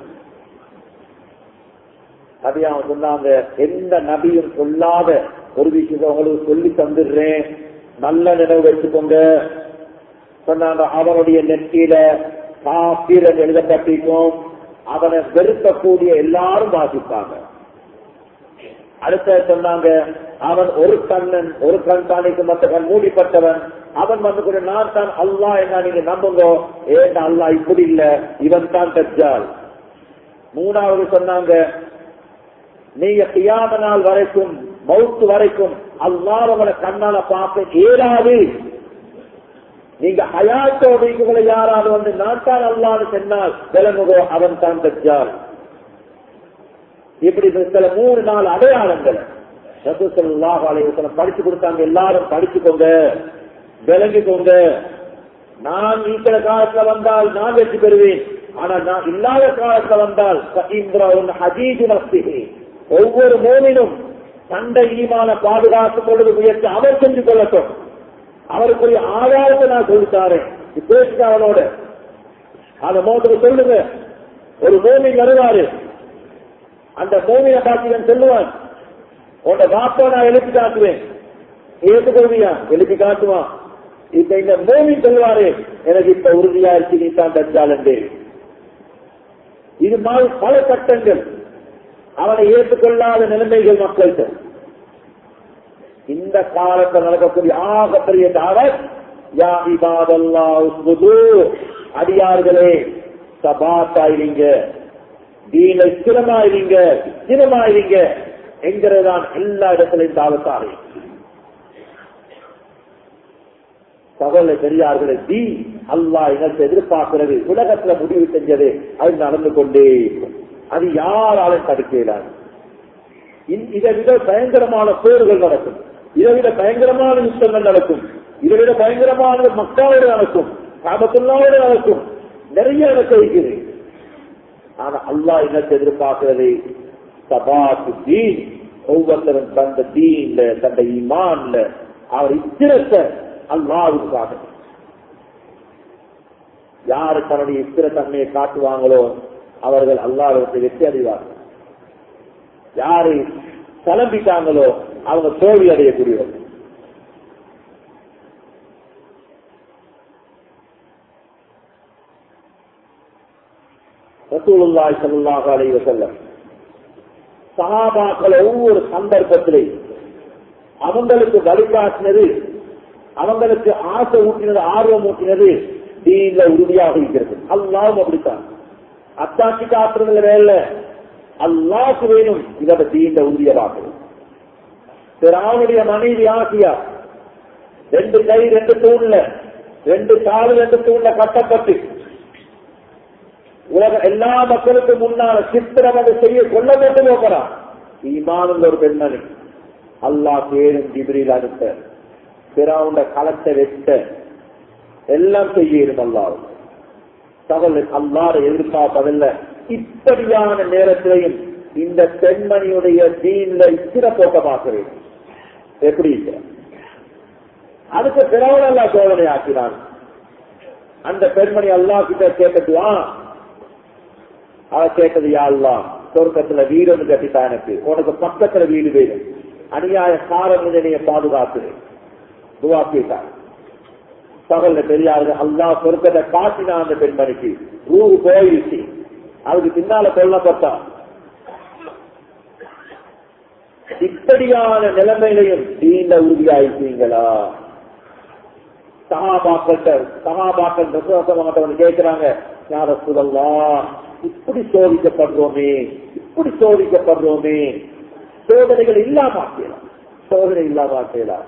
நபி அவன் சொன்னாங்க எந்த நபியும் சொல்லாத ஒரு விஷயத்தை உங்களுக்கு சொல்லி தந்துடுறேன் நல்ல நினைவு வச்சுக்கோங்க சொன்னாங்க அவனுடைய நெற்றியில காப்பீரன் எழுதப்பட்டிருக்கும் அவனை வெறுக்கக்கூடிய எல்லாரும் வாசிப்பாங்க அடுத்த சொன்னாங்க அவன் ஒரு கண்ணன் ஒரு கண் தானிக்கு மற்ற கண் மூடிப்பட்டவன் அவன் வந்து கூட நான் தான் அல்லா என்ன நீங்க நம்புங்க ஏன் அல்லா இப்படி இல்ல இவன் தான் தஜ்ஜால் மூணாவது சொன்னாங்க நீங்க கியாம நாள் வரைக்கும் மவுத்து வரைக்கும் அல்லாஹ் அவங்களை கண்ணால பார்க்க இயலாது நீங்க ஹயாத்தோட யாராவது வந்து நான் தான் அல்லான்னு சொன்னால் விளங்குகோ அவன் தான் தஜ்ஜால் இப்படி சில மூணு நாள் அடையாளங்கள் ரசூசல்லாஹ் அலைவசனம் படிச்சு கொடுத்தாங்க எல்லாரும் படிச்சுக்கோங்க விளங்கிக்கோங்க நான் இருக்கிற காலத்துல வந்தால் நான் வெற்றி பெறுவேன் ஆனா நான் இல்லாத காலத்துல வந்தால் ஹஜீஜு நஸ்திகி ஒவ்வொரு மோனினும் சண்டை ஈமான பாதுகாத்துக் கொள்வது முயற்சி அவர் செஞ்சு கொள்ளட்டும் அவருக்குரிய ஆதாரத்தை நான் சொல்லித்தாரேன் பேசுங்க அவனோட அந்த மோதுக்கு சொல்லுங்க ஒரு மோமின் வருவாரு அந்த மோமினை பார்த்து சொல்லுவான் உன்னோட வாப்பா நான் எழுப்பி காட்டுவேன் ஏற்றுக்கொள்வியா எழுப்பி காட்டுவான் இப்ப இந்த மோமின் சொல்லுவாரு எனக்கு இப்ப உறுதியா இருக்கு நீ தான் தச்சால் என்று இது மாதிரி பல சட்டங்கள் அவனை ஏற்றுக்கொள்ளாத நிலைமைகள் மக்கள்கிட்ட இந்த காலத்தில் நடக்கக்கூடிய ஆகப்பெரிய தாவத் யா இபாதல்லா உஸ்புது அடியார்களே சபாத்தாயிருங்க தீன ஸ்திரமாயிருங்க ஸ்திரமாயிருங்க என்கிறதான் எல்லா இடத்திலையும் தாவத்தாரே சகோதர பெரியார்களே தீ அல்லா இனத்தை எதிர்பார்க்கிறது உலகத்துல முடிவு செஞ்சது அது நடந்து கொண்டே இருக்கும். அது யாராலும் தடுக்கிறார் இதை விட பயங்கரமான போர்கள் நடக்கும் இதை விட பயங்கரமான யுத்தங்கள் நடக்கும் இதை விட பயங்கரமான மக்களோடு நடக்கும் காபத்துள்ளாவோடு நடக்கும் நிறைய நடக்க வைக்குது ஆனா அல்லாஹ் இனத்தை எதிர்பார்க்கிறது சபாத்து தீன் ஒவ்வொருத்தரும் தந்த தீன்ல தந்த ஈமான்ல அவர் இத்திரத்தை அல்லாவுக்காக யாரு தன்னுடைய இத்திர தன்மையை காட்டுவாங்களோ அவர்கள் அல்லாவிடத்தை வெற்றி அடைவார்கள் யாரு கிளம்பிட்டாங்களோ அவங்க தோல்வி அடையக்கூடியவர்கள் ரசூலுல்லாஹி ஸல்லல்லாஹு அலைஹி வஸல்லம் சஹாபாக்கள் ஒவ்வொரு சந்தர்ப்பத்திலே அவங்களுக்கு வழிகாட்டினது அவங்களுக்கு ஆசை ஊட்டினது ஆர்வம் ஊட்டினது தீன்ல உறுதியாக இருக்கிறது அல்லாவும் அப்படித்தான் அத்தாட்சி காட்டுறதுல வேலை அல்லாக்கு வேணும் இதோட தீண்ட உறுதியவாக்கணும் பிறாவுடைய மனைவி ஆசியா ரெண்டு கை ரெண்டு தூண்ல ரெண்டு கால் ரெண்டு தூண்ல கட்டப்பட்டு உலக எல்லா மக்களுக்கும் முன்னால சித்திரவதை செய்ய கொள்ள வேண்டும் போகிறான் ஈமானுள்ள ஒரு பெண்மணி அல்லாஹ் பேரும் ஜிபிரில் அனுப்ப பிறாவுண்ட களத்தை வெட்ட எல்லாம் செய்யும் அல்லாவும் தகவல் அல்லாத எதிர்பார்ப்பதில்ல இப்படியான நேரத்திலையும் இந்த பெண்மணியுடைய தீன்ல இத்திர போக்கமாக வேண்டும் எப்படி அதுக்கு பிறகு அல்லா சோதனை ஆக்கினான் அந்த பெண்மணி அல்லா கிட்ட கேட்கட்டுவா அவ கேட்டது யாழ்லா சொர்க்கத்துல வீடு ஒன்று கட்டித்தா எனக்கு உனக்கு பக்கத்துல வீடு வேணும் அநியாய காரண பாதுகாத்து துவா கேட்டான் பகல்ல பெரியாரு அல்லா சொர்க்கத்தை காட்டினா அந்த பெண்மணிக்கு ரூ போயிடுச்சு அதுக்கு பின்னால கொல்லப்பட்டா இப்படியான நிலைமையிலையும் தீண்ட உறுதியாயிட்டீங்களா சகாபாக்கள்கிட்ட சகாபாக்கள் ரசவசமாட்டவங்க கேட்கிறாங்க யார சுதல்லா இப்படி சோதிக்கப்படுறோமே இப்படி சோதிக்கப்படுறோமே சோதனைகள் இல்லாம ஆக்கலாம் சோதனை இல்லாம ஆக்கலாம்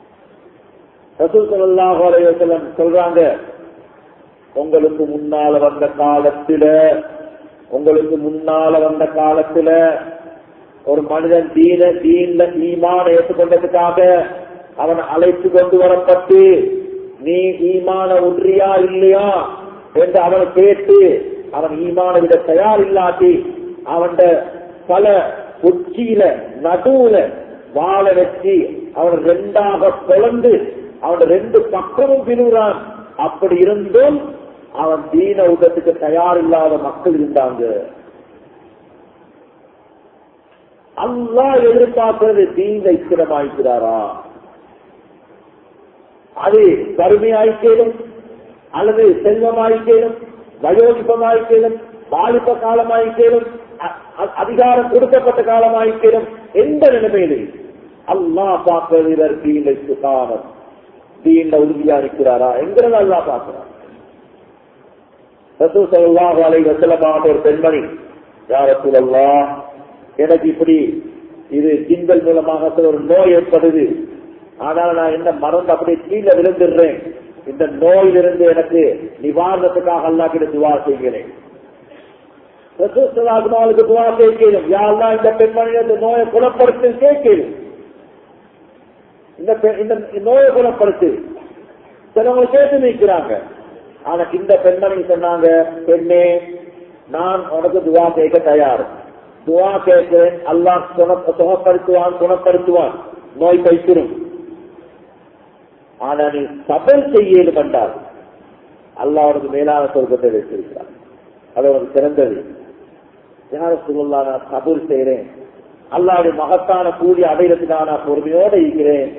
சொல்றாங்க உங்களுக்கு முன்னால வந்த காலத்துல உங்களுக்கு முன்னால வந்த காலத்துல ஒரு மனிதன் தீன தீன்ல ஈமான ஏற்றுக்கொண்டதுக்காக அவன் அழைத்து கொண்டு வரப்பட்டு நீ ஈமான ஒன்றியா இல்லையா என்று அவனை கேட்டு அவன் ஈமான விட தயார் இல்லாட்டி அவன் பல உச்சியில நடுவுல வாழ வச்சு அவன் ரெண்டாக பிளந்து அவன் ரெண்டு பக்கமும் பிரிவுறான் அப்படி இருந்தும் அவன் தீன உதத்துக்கு தயார் இல்லாத மக்கள் இருந்தாங்க அல்லா எதிர்பார்க்கிறது தீன இத்திரமாய்க்கிறாரா அது வறுமையாய்க்கேடும் அல்லது செல்வமாய்க்கேடும் வயோதிபமாய்க்கேடும் வாலிப காலமாய்க்கேடும் அதிகாரம் கொடுக்கப்பட்ட காலமாய்க்கேடும் எந்த நிலைமையிலே அல்லா பார்க்கிறது இவர் தீன சுகானம் தீண்ட உறுதியா இருக்கிறாரா என்கிறது அல்லா பார்க்கிறார் ரசூசல்லாஹு அலை வசலமான ஒரு பெண்மணி யார் ரசூலல்லா எனக்கு இப்படி இது திங்கள் மூலமாக ஒரு நோய் ஏற்படுது ஆனால் நான் என்ன மறந்து அப்படியே கீழே விழுந்துடுறேன் இந்த நோயிலிருந்து எனக்கு நிவாரணத்துக்காக அல்லா கிட்ட துவா செய்கிறேன் ரசூசலாகுமாவுக்கு துவா கேட்கிறேன் யாரெல்லாம் இந்த பெண்மணி இந்த நோயை குணப்படுத்தி கேட்கிறேன் இந்த நோயை குணப்படுத்து சிலவங்க கேட்டு நிற்கிறாங்க ஆனா இந்த பெண்மணி சொன்னாங்க பெண்ணே நான் உனக்கு துவா கேட்க தயார் துவா கேட்கிறேன் அல்லாஹ் சுகப்படுத்துவான் குணப்படுத்துவான் நோய் பைத்திரும் ஆனா நீ சபல் செய்யலும் கண்டார் அல்லாஹ் உனக்கு மேலான சொர்க்கத்தை வைத்திருக்கிறார் அது உனக்கு சிறந்தது யார சொல்லா நான் சபல் செய்யறேன் அல்லாவுடைய மகத்தான கூலி அடையிறதுக்காக நான் பொறுமையோட இருக்கிறேன்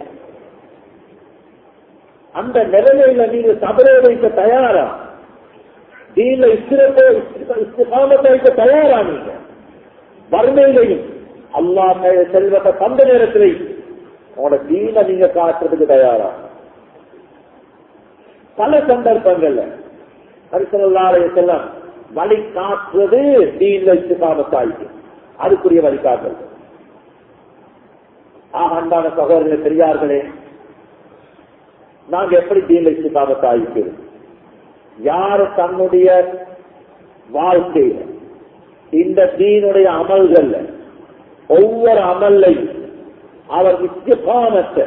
அந்த நிலைமையில நீங்க சபரை வைக்க தயாரா நீல இஸ்திரத்தை இஸ்திகாமத்தை வைக்க தயாரா நீங்க வறுமையிலையும் அல்லா செல்வத்தை தந்த நேரத்திலையும் உங்களோட தீன நீங்க காட்டுறதுக்கு தயாரா பல சந்தர்ப்பங்கள்ல ஹரிசல்லாலய செல்லம் வழி காட்டுறது தீன்ல இஸ்திகாமத்தாய்க்கு அதுக்குரிய வழிகாட்டல் ஆக அன்பான சகோதரர்களே பெரியார்களே நாங்க எப்படி தீன்ல இஸ்திகாமத்தாய்க்கிறது யாரு தன்னுடைய வாழ்க்கையில இந்த தீனுடைய அமல்கள்ல ஒவ்வொரு அமல்லையும் அவர் இஸ்திகாமத்தை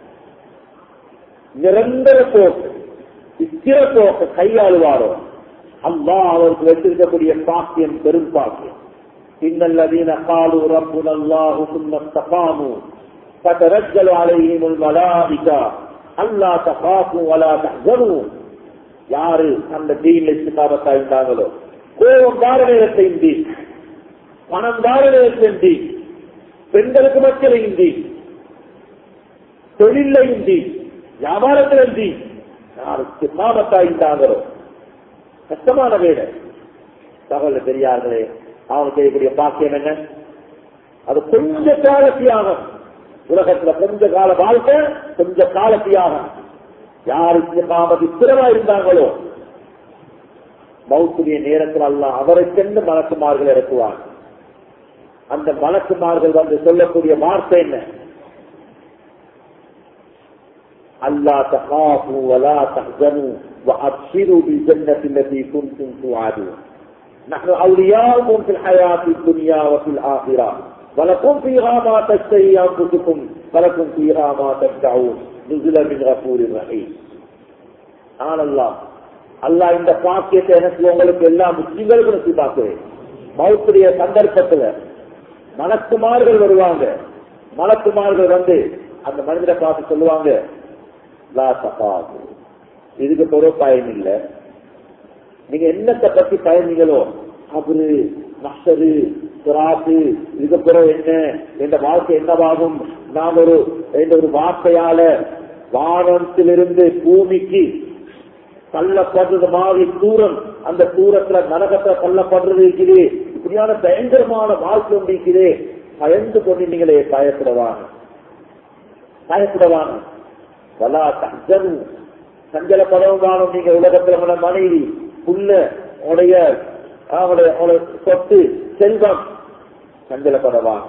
நிரந்தர போக்கு ஸ்திர போக்க கையாளுவாரோ அல்லா அவருக்கு வைத்திருக்கக்கூடிய பாக்கியம் பெரும் பாக்கியம் இன்னல்லதீன காலு ரப்புன அல்லாஹு சும்ம தகாமு فترجل عليهم الملائكة ألا تخافوا ولا تحزنوا யாரு அந்த தீன்ல இஸ்திகாமத்தா இருந்தாங்களோ கோபம் தார நேரத்தையும் தீ பணம் தார நேரத்தையும் தீ பெண்களுக்கு மக்களையும் தீ தொழிலையும் தீ வியாபாரத்திலும் தீ யாரு இஸ்திகாமத்தா இருந்தாங்களோ கஷ்டமான வேலை தகவல் பெரியார்களே அவனுக்கு செய்யக்கூடிய பாக்கியம் என்ன அது கொஞ்ச கால தியாகம் உலகத்துல கொஞ்ச கால வாழ்க்கை கொஞ்ச கால தியாகம் யாருக்கு காமதி திறமா இருந்தாங்களோ மௌத்துடைய நேரத்தில் அல்ல அவருக்கென்று மலக்குமார்கள் இறக்குவார் அந்த மலக்குமார்கள் வந்து சொல்லக்கூடிய வார்த்தை என்ன அல்லா தகாஃபு வலா தஹ்சனு وأبشروا بالجنة التي كنتم توعدون نحن أولياؤكم في الحياة الدنيا وفي الآخرة ولكم فيها ما تشتهي أنفسكم ولكم فيها ما تدعون نزلا من غفور رحيم ஆன் அல்லா அல்லா இந்த பாக்கியத்தை எனக்கு உங்களுக்கு எல்லா முஸ்லிம்களுக்கும் நசிபாக்குவேன் மௌத்துடைய சந்தர்ப்பத்துல மலக்குமார்கள் வருவாங்க மலக்குமார்கள் வந்து அந்த மனிதரை பார்த்து சொல்லுவாங்க லா தகாது இதுக்கு பொருள் பயன் இல்ல நீங்க என்னத்தை பத்தி பயணிங்களோ அவரு மஸ்டரு சிராத்து இதுக்கு பிறகு என்ன என்ற வாழ்க்கை என்னவாகும் நாம் ஒரு என்ற ஒரு வார்த்தையால வானத்திலிருந்து பூமிக்கு தள்ளப்படுறது மாதிரி தூரம் அந்த தூரத்துல நரகத்துல தள்ளப்படுறது இருக்குது இப்படியான பயங்கரமான வாழ்க்கை ஒன்று இருக்குது பயந்து கொண்டு நீங்களே பயப்படவாங்க பயப்படவாங்க வலா தஞ்சனு சஞ்சலப்படவும் காணும் நீங்க உலகத்துல உங்களோட மனைவி புள்ள உடைய அவங்களுடைய அவங்களுடைய சொத்து செல்வம் சஞ்சலப்படவாங்க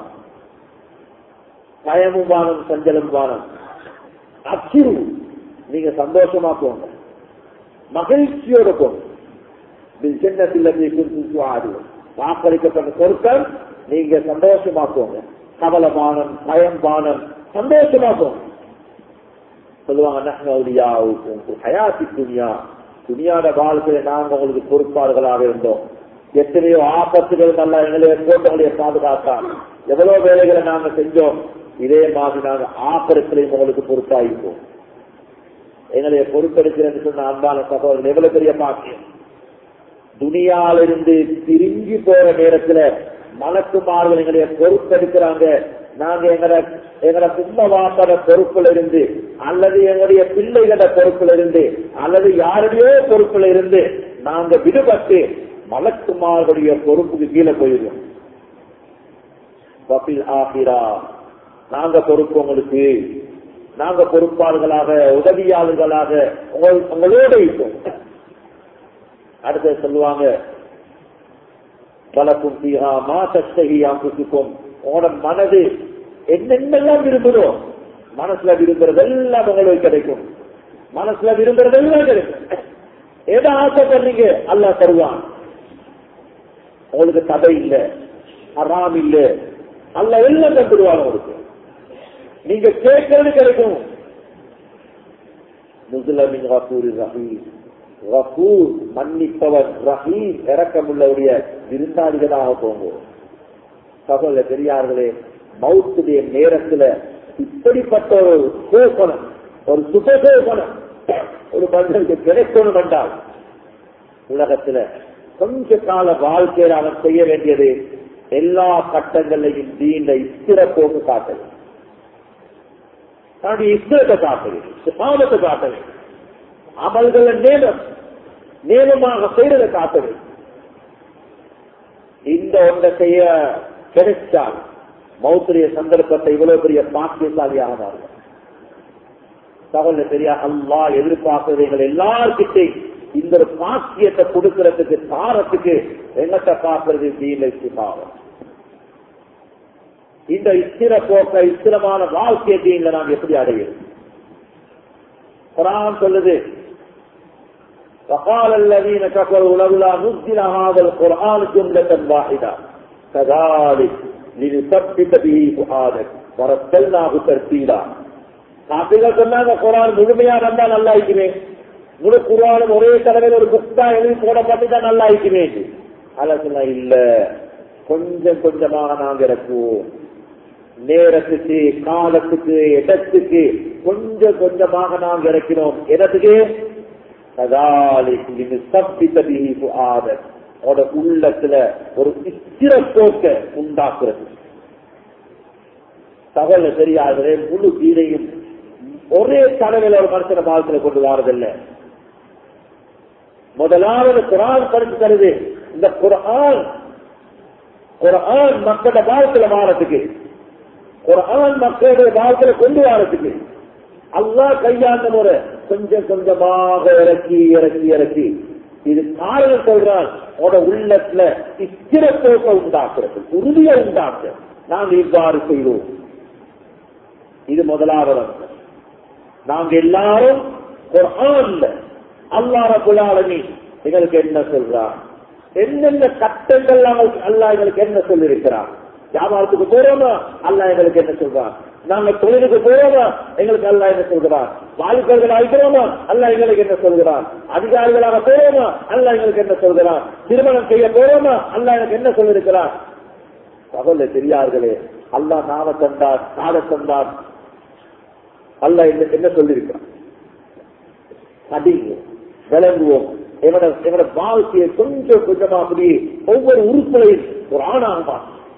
பயமும் வானம் சஞ்சலம் வானம் அச்சிரு நீங்க சந்தோஷமா போங்க மகிழ்ச்சியோட போங்க வாக்களிக்கப்பட்ட பொருட்கள் நீங்க சந்தோஷமா போங்க கவலமானம் பயம் பானம் சந்தோஷமா போங்க சொல்லுவாங்க ஹயாத்தி துனியா துணியாட வாழ்க்கையில நாங்க உங்களுக்கு பொறுப்பாளர்களாக இருந்தோம் எத்தனையோ ஆபத்துகள் நல்லா எங்களை போட்டவங்களைய பாதுகாத்தான் எவ்வளவு வேலைகளை நாங்க செஞ்சோம் இதே மாதிரி நாங்க ஆபரத்திலையும் உங்களுக்கு பொறுப்பாயிருப்போம் எங்களை பொறுப்பெடுக்கிறேன்னு சொன்ன அன்பான சகோதரர்கள் எவ்வளவு பெரிய பாக்கியம் துணியாலிருந்து திரும்பி போற நேரத்துல மலக்குமார்கள் எங்களைய பொறுப்பெடுக்கிறாங்க நாங்க எங்களை எங்களை கும்பவாசர பொறுப்புல இருந்து அல்லது எங்களுடைய பிள்ளைகள பொறுப்புல இருந்து அல்லது யாருடையோ பொறுப்புல இருந்து நாங்க விடுபட்டு மலக்குமார்களுடைய பொறுப்புக்கு கீழே போயிடுவோம் ஆகிரா நாங்க பொறுப்பு உங்களுக்கு நாங்க பொறுப்பாளர்களாக உதவியாளர்களாக உங்களோட இருப்போம் அடுத்து சொல்லுவாங்க பலக்கும் தீகா மா சஷ்டகி அம்புக்கும் உங்களோட மனது என்னென்னலாம் விரும்புகிறோம் மனசுல விரும்புறதெல்லாம் உங்களுக்கு கிடைக்கும் மனசுல விரும்புறதெல்லாம் கிடைக்கும் எதை ஆசைப்படுறீங்க அல்லா தருவான் உங்களுக்கு தடை இல்ல அறாம் இல்ல அல்ல எல்லாம் தந்துடுவாங்க உங்களுக்கு நீங்க கேட்கறது கிடைக்கும் முஸ்லிமின் ரசூர் ரஹீம் ரசூர் மன்னிப்பவர் ரஹீம் இறக்கமுள்ளவுடைய விருந்தாளிகளாக போங்க சகோதர பெரியார்களே மௌத்துடைய நேரத்துல இப்படிப்பட்ட ஒரு சோசனம் ஒரு சுபசோசனம் ஒரு மனிதனுக்கு கிடைக்கணும் என்றால் உலகத்துல கொஞ்ச கால வாழ்க்கையில் அவன் செய்ய வேண்டியது எல்லா கட்டங்களையும் தீண்ட இஸ்திர போக்கு காட்டது தன்னுடைய இஸ்திரத்தை காட்டது சுபாவத்தை காட்டது அமல்கள நேரம் நேரமாக செய்யறதை காட்டது இந்த ஒன்றை செய்ய கிடைச்சால் மௌத்துடைய சந்தர்ப்பத்தை இவ்வளவு பெரிய பாக்கியசாலியாக மாறும் தகவல சரியா அல்லா எதிர்பார்க்கிறது எங்கள் எல்லார்கிட்டையும் இந்த ஒரு பாக்கியத்தை கொடுக்கறதுக்கு தாரத்துக்கு என்னத்தை பார்க்கறது தீன பாவம் இந்த இஸ்திர போக்க இஸ்திரமான வாழ்க்கையை தீன்ல நாம் எப்படி அடையும் குரான் சொல்லுது وقال الذين كفروا لولا نزل هذا القرآن جملة واحدة كذلك لنثبت به فؤادك ورتلناه ترتيلا காப்பிகள் சொன்னாங்க குரான் முழுமையா வந்தா நல்லா இருக்குமே முழு குரானும் ஒரே தடவையில் ஒரு புக்தா எழுதி போடப்பட்டுதான் நல்லா இருக்குமே அல்ல சொன்னா இல்ல கொஞ்சம் கொஞ்சமாக நாங்க இறக்குவோம் நேரத்துக்கு காலத்துக்கு இடத்துக்கு கொஞ்சம் கொஞ்சமாக நாங்க இறக்கிறோம் இடத்துக்கு உள்ளத்துல ஒரு இச்சிர போக்க உண்டாக்குறது தகவல் தெரியாதே முழு கீதையும் ஒரே தடவையில் ஒரு மனுஷன வாழ்க்கையில கொண்டு வாரதில்லை முதலாவது குரான் படிச்சு தருது இந்த குரான் குரான் மக்களோட வாழ்க்கையில வாரத்துக்கு குரான் மக்களுடைய வாழ்க்கையில கொண்டு வாரத்துக்கு அல்லா கையாண்ட முறை கொஞ்சம் கொஞ்சமாக இறக்கி இறக்கி இறக்கி இது காரணம் சொல்றான் உட உள்ளத்துல இத்திர போக்க உண்டாக்குறது உறுதியை உண்டாக்கு நாம் இவ்வாறு செய்வோம் இது முதலாவது அம்சம் நாங்க எல்லாரும் குரான்ல அல்லா ரபுல்லாலமி எங்களுக்கு என்ன சொல்றான் என்னென்ன கட்டங்கள் அல்லா எங்களுக்கு என்ன சொல்லியிருக்கிறான் வியாபாரத்துக்கு போறோமா அல்லா எங்களுக்கு என்ன சொல்றான் நாங்க தொழிலுக்கு போறோமா எங்களுக்கு அல்லா என்ன சொல்கிறான் வாழ்க்கைகள் ஆகிறோமா அல்ல எங்களுக்கு என்ன சொல்கிறான் அதிகாரிகளாக போறோமா அல்ல எங்களுக்கு என்ன சொல்கிறான் திருமணம் செய்ய போறோமா அல்ல எனக்கு என்ன சொல்லிருக்கிறான் தகவல் தெரியார்களே அல்லா நாம தந்தார் நாத தந்தார் அல்ல என்ன சொல்லியிருக்கிறான் அடிங்க விளங்குவோம் எங்களோட எங்களோட வாழ்க்கையை கொஞ்சம் கொஞ்சமா அப்படி ஒவ்வொரு உறுப்புகளையும் ஒரு ஆணாக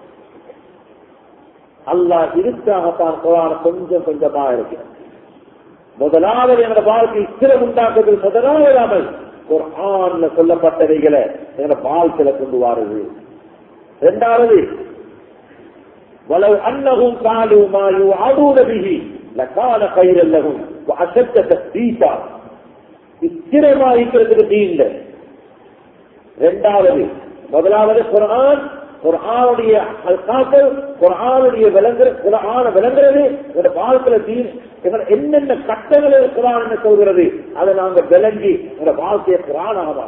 அல்லா இருக்காகத்தான் குரான கொஞ்சம் கொஞ்சமா இருக்கு முதலாவது என்னோட வாழ்க்கை ஸ்திரம் உண்டாக்குறது முதலாவது அமல் ஒரு ஆண்ல சொல்லப்பட்டவைகளை என்னோட வாழ்க்கையில கொண்டு வாருது இரண்டாவது ولو أنهم قالوا ما يوعدون به لكان خيرا لهم وأشد تثبيتا ஸ்திரமா இருக்கிறதுக்கு தீன்ல இரண்டாவது முதலாவது குரான் குரானுடைய அல்காக்கள் குரானுடைய விளங்குற குரான விளங்குறது என்னோட வாழ்க்கையில தீன் என்னென்ன கட்டங்கள் குரான் என்ன சொல்கிறது அதை நாங்க விளங்கி என்னோட வாழ்க்கையை குரானாக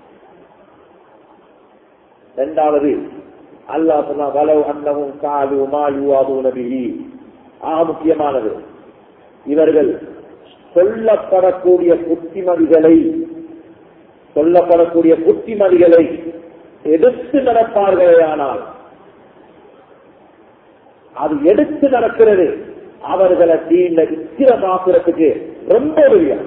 இரண்டாவது அல்லா சொன்னா வளவு அன்னமும் காலு மாயு நபிஹி ஆ முக்கியமானது இவர்கள் சொல்லப்படக்கூடிய புத்திமதிகளை சொல்லப்படக்கூடிய புத்திமதிகளை எடுத்து நடப்பார்களேயானால் அது எடுத்து நடக்கிறது அவர்களை தீன இத்திரமாக்குறதுக்கு ரொம்ப உதவியா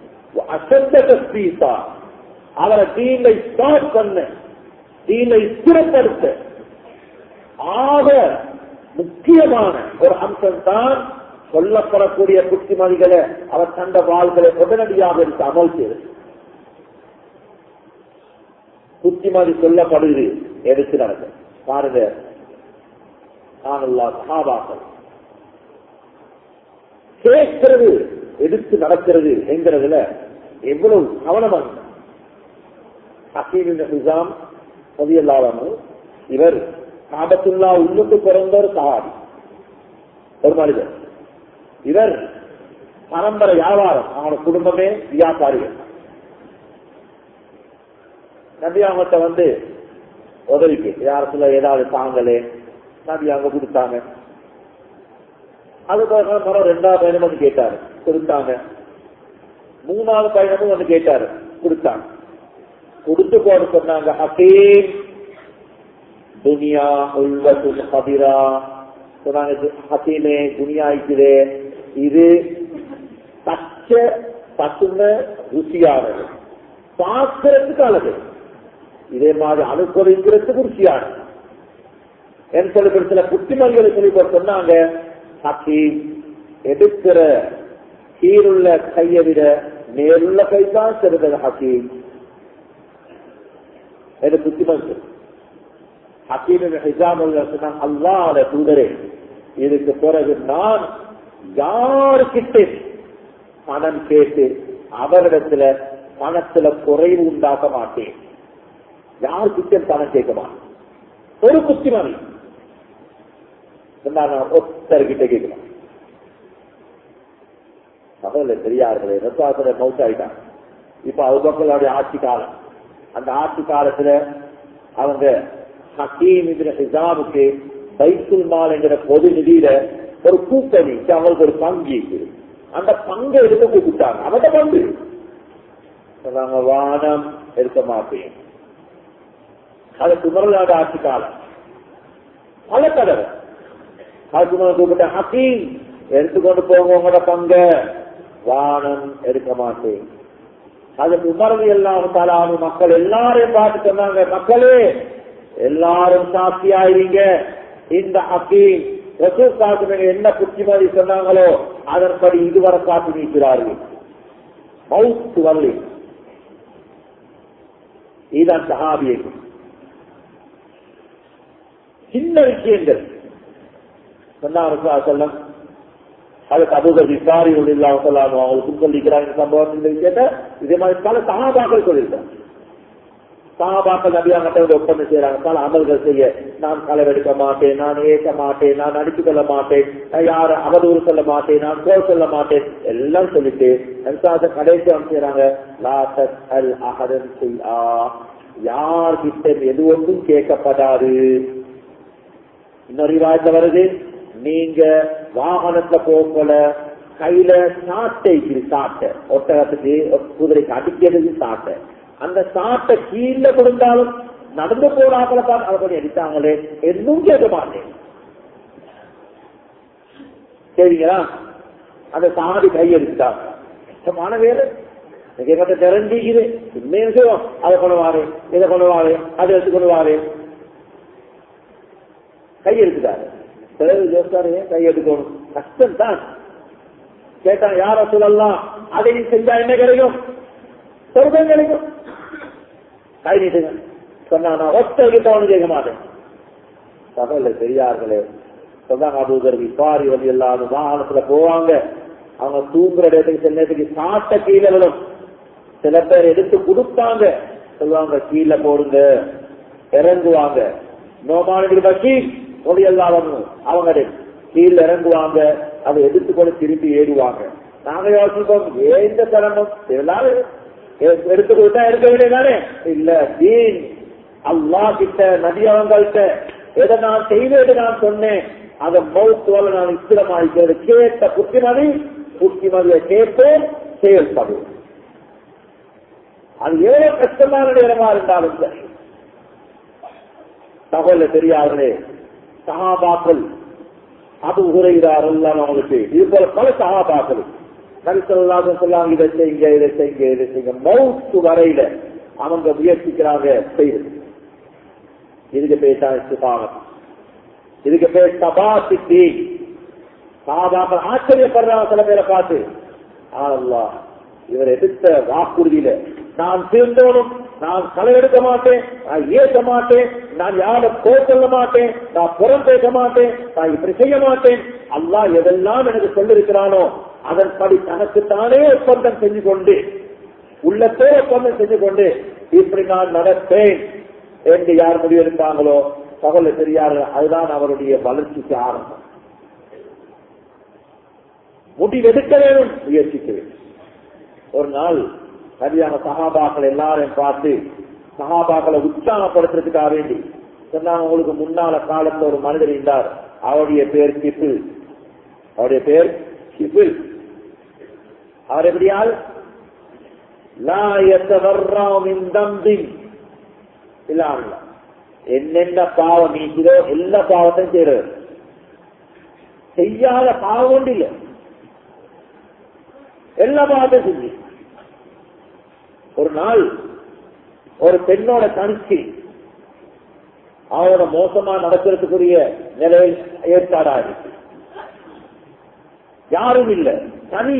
அசத்த அவரை தீனை ஸ்டார்ட் பண்ண தீனை ஸ்திரப்படுத்த ஆக முக்கியமான ஒரு அம்சம் தான் சொல்லப்படக்கூடிய புத்திமதிகளை அவர் கண்ட வாழ்களை உடனடியாக எடுத்து அமல் செய்து புத்திமதி சொல்லப்படுது எடுத்து நடக்கும் பாருங்க சகாபாக்கள் கேட்கிறது எடுத்து நடக்கிறது என்கிறதுல எவ்வளவு கவனமாக ஹசீம் நிசாம் பதியல்லாதவங்க இவர் காபத்துல்லா உள்ளுக்கு பிறந்த ஒரு சகாதி ஒரு மனிதர் இவர் பரம்பரை வியாபாரம் அவனோட குடும்பமே வியாபாரிகள் நபி அவங்ககிட்ட வந்து உதவிக்கு யாரத்துல ஏதாவது தாங்களே நபி அவங்க கொடுத்தாங்க அதுக்காக மரம் ரெண்டாவது பயணம் வந்து கேட்டாரு கொடுத்தாங்க மூணாவது பயணமும் வந்து கேட்டாரு கொடுத்தாங்க கொடுத்து போட சொன்னாங்க ஹசீம் துனியா உள்வத்துல் கபிரா சொன்னாங்க ஹசீமே துனியா இருக்குது இது பச்சை பசுமை ருசியானது பார்க்கறதுக்கு அழகு இதே மாதிரி அனுபவிக்கிறதுக்கு ருசியானது என் சொல்லி சில புத்திமதிகளை சொல்லி சொன்னாங்க ஹக்கி எடுக்கிற கீழுள்ள கையை விட மேலுள்ள கை தான் சிறந்தது ஹக்கி என்று புத்திமதி ஹக்கீமின் ஹிசாம் சொன்னாங்க அல்லாத தூதரே இதுக்கு பிறகு நான் யாருக்கிட்ட பணம் கேட்டு அவரிடத்துல பணத்துல குறைவு உண்டாக்க மாட்டேன் யாருக்கிட்ட பணம் கேட்க மாட்டேன் ஒரு புத்திமதி ஒருத்தர்கிட்ட கேட்கலாம் தகவல் தெரியார்களே ரசாசன மவுத் ஆயிட்டாங்க இப்ப அவுபக்களுடைய ஆட்சி காலம் அந்த ஆட்சி காலத்துல அவங்க ஹக்கீம் என்கிற ஹிசாமுக்கு பைத்துல் மால் என்கிற பொது நிதியில ஒரு கூட்டணி அவங்களுக்கு ஒரு பங்கு இருக்குது அந்த பங்கை எடுக்க கூப்பிட்டாங்க அவட பங்கு சொன்னாங்க வானம் எடுக்க மாட்டேன் அது குமரநாடு ஆட்சி காலம் பல தடவை அது குமரன் கூப்பிட்ட ஹக்கீம் எடுத்துக்கொண்டு போங்க உங்களோட பங்க வானம் எடுக்க மாட்டேன் அதுக்கு உமரது எல்லாம் தலாமு மக்கள் எல்லாரையும் பார்த்து சொன்னாங்க மக்களே எல்லாரும் சாட்சியாயிருங்க இந்த ஹக்கீம் ரசூல் சாத்துமே என்ன புத்திமதி சொன்னாங்களோ அதன்படி இதுவரை காத்து நீக்கிறார்கள் மவுத்து வரலி இதுதான் சஹாபியை சின்ன விஷயங்கள் சொன்னார் சொல்லம் அதுக்கு அபுதர் விசாரி இல்லாம சொல்லாமோ அவங்களுக்கு சொல்லிக்கிறாங்க சம்பவம் இந்த விஷயத்த இதே மாதிரி பல சகாபாக்கள் சொல்லியிருக்காங்க சகாபாக்கள் நபியாங்கிட்ட வந்து ஒப்பந்தம் செய்யறாங்க பல அமல்கள் செய்ய நான் களவெடுக்க மாட்டேன் நான் ஏற்க மாட்டேன் நான் அடித்து கொள்ள மாட்டேன் நான் யார அவதூறு சொல்ல மாட்டேன் நான் கோல் சொல்ல மாட்டேன் எல்லாம் சொல்லிட்டு கடைசி செய்யறாங்க அல் அகதன் செய்யா யார்கிட்ட எது ஒன்றும் கேட்கப்படாது இன்னொரு வாய்ந்த வருது நீங்க வாகனத்துல போகல கையில சாட்டை சாட்டை ஒட்டகத்துக்கு குதிரைக்கு அடிக்கிறது சாட்டை அந்த சாட்டை கீழே கொடுத்தாலும் நடந்து போனாக்களை பார்த்து அதை கொஞ்சம் அடித்தாங்களே எதுவும் கேட்க மாட்டேன் சரிங்களா அந்த சாதி கை எடுத்துட்டாங்க கஷ்டமான வேலை எங்கிட்ட தெரிஞ்சுக்குது உண்மையும் செய்வோம் அதை கொண்டு வாரு இதை கொண்டு வாரு அதை எடுத்து கொண்டு வாரு கை எடுத்துட்டாரு பிறகு ஜோஸ்தாரு கை எடுக்கணும் கஷ்டம் தான் கேட்டா யார சொல்லலாம் அதை நீ செஞ்சா என்ன கிடைக்கும் சொர்க்கம் கிடைக்கும் கை நீட்டுங்க சொன்னா நான் ஒத்தருக்கு அவனு கேட்க மாட்டேன் தகவல் பெரியார்களே சொன்னாங்க அபூதர் விபாரி வந்து எல்லாரும் வாகனத்துல போவாங்க அவங்க தூங்குற இடத்துக்கு சில நேரத்துக்கு சாட்ட கீழே விடும் சில பேர் எடுத்து கொடுப்பாங்க சொல்லுவாங்க கீழே போடுங்க இறங்குவாங்க நோமானுக்கு பக்கீர் மொழி எல்லாம் அவங்க கீழே இறங்குவாங்க அதை எடுத்துக்கொண்டு திருப்பி ஏறுவாங்க நாங்க யோசிப்போம் ஏன் இந்த சிரமம் எல்லாரும் எடுத்து கொடுத்தா எடுக்க வேண்டியதானே இல்ல தீன் அல்லா கிட்ட நதியவங்கள்ட்ட எதை நான் செய்வேன் நான் சொன்னேன் அதை மௌத்துவால நான் இஸ்திரமாக்கிறது கேட்ட புத்திமதி புத்திமதியை கேட்பேன் செயல்படுவேன் அது எவ்வளவு கஷ்டமான நேரமா இருந்தாலும் சரி தகவல் தெரியாதே சகாபாக்கள் அது உரைகிறார் எல்லாம் அவங்களுக்கு இது போல பல சகாபாக்கள் நரிசல்லாத சொல்லாங்க இதை செய்யுங்க இதை செய்யுங்க இதை செய்யுங்க மவுத்து வரையில அவங்க முயற்சிக்கிறாங்க செய்யுது இதுக்கு பேசா இஸ்திகாமத் இதுக்கு பேர் சபா சித்தி சகாபாக்கள் ஆச்சரியப்படுறாங்க சில பேரை பார்த்து ஆனா இவர் எடுத்த வாக்குறுதியில நான் திருந்தோனும் நான் களை எடுக்க மாட்டேன் நான் ஏற்க மாட்டேன் நான் யாரை கோர் சொல்ல மாட்டேன் நான் புறம் பேச மாட்டேன் நான் இப்படி செய்ய மாட்டேன் அல்லா எதெல்லாம் எனக்கு சொல்லிருக்கிறானோ அதன்படி தனக்குத்தானே ஒப்பந்தம் செஞ்சு கொண்டு உள்ளத்தே ஒப்பந்தம் செஞ்சு கொண்டு இப்படி நான் நடப்பேன் என்று யார் முடிவெடுத்தாங்களோ தகவல் தெரியாது அதுதான் அவருடைய வளர்ச்சிக்கு ஆரம்பம் முடிவெடுக்க வேணும் முயற்சிக்க வேண்டும் ஒரு நாள் சரியான சகாபாக்கள் எல்லாரையும் பார்த்து சகாபாக்களை உற்சாகப்படுத்துறதுக்காக வேண்டி சொன்னாங்க உங்களுக்கு முன்னால காலத்துல ஒரு மனிதர் இருந்தார் அவருடைய பேர் கிபில் அவருடைய பேர் கிபில் அவர் எப்படியால் இல்லாம என்னென்ன பாவம் நீக்கிறோ எல்லா பாவத்தையும் செய்யறது செய்யாத பாவம் ஒன்று இல்லை எல்லா பாவத்தையும் செஞ்சு ஒரு நாள் ஒரு பெண்ணோட தனிச்சு அவரோட மோசமா நடக்கிறதுக்குரிய நிலையில் ஏற்பாடா இருக்கு யாரும் இல்ல தனி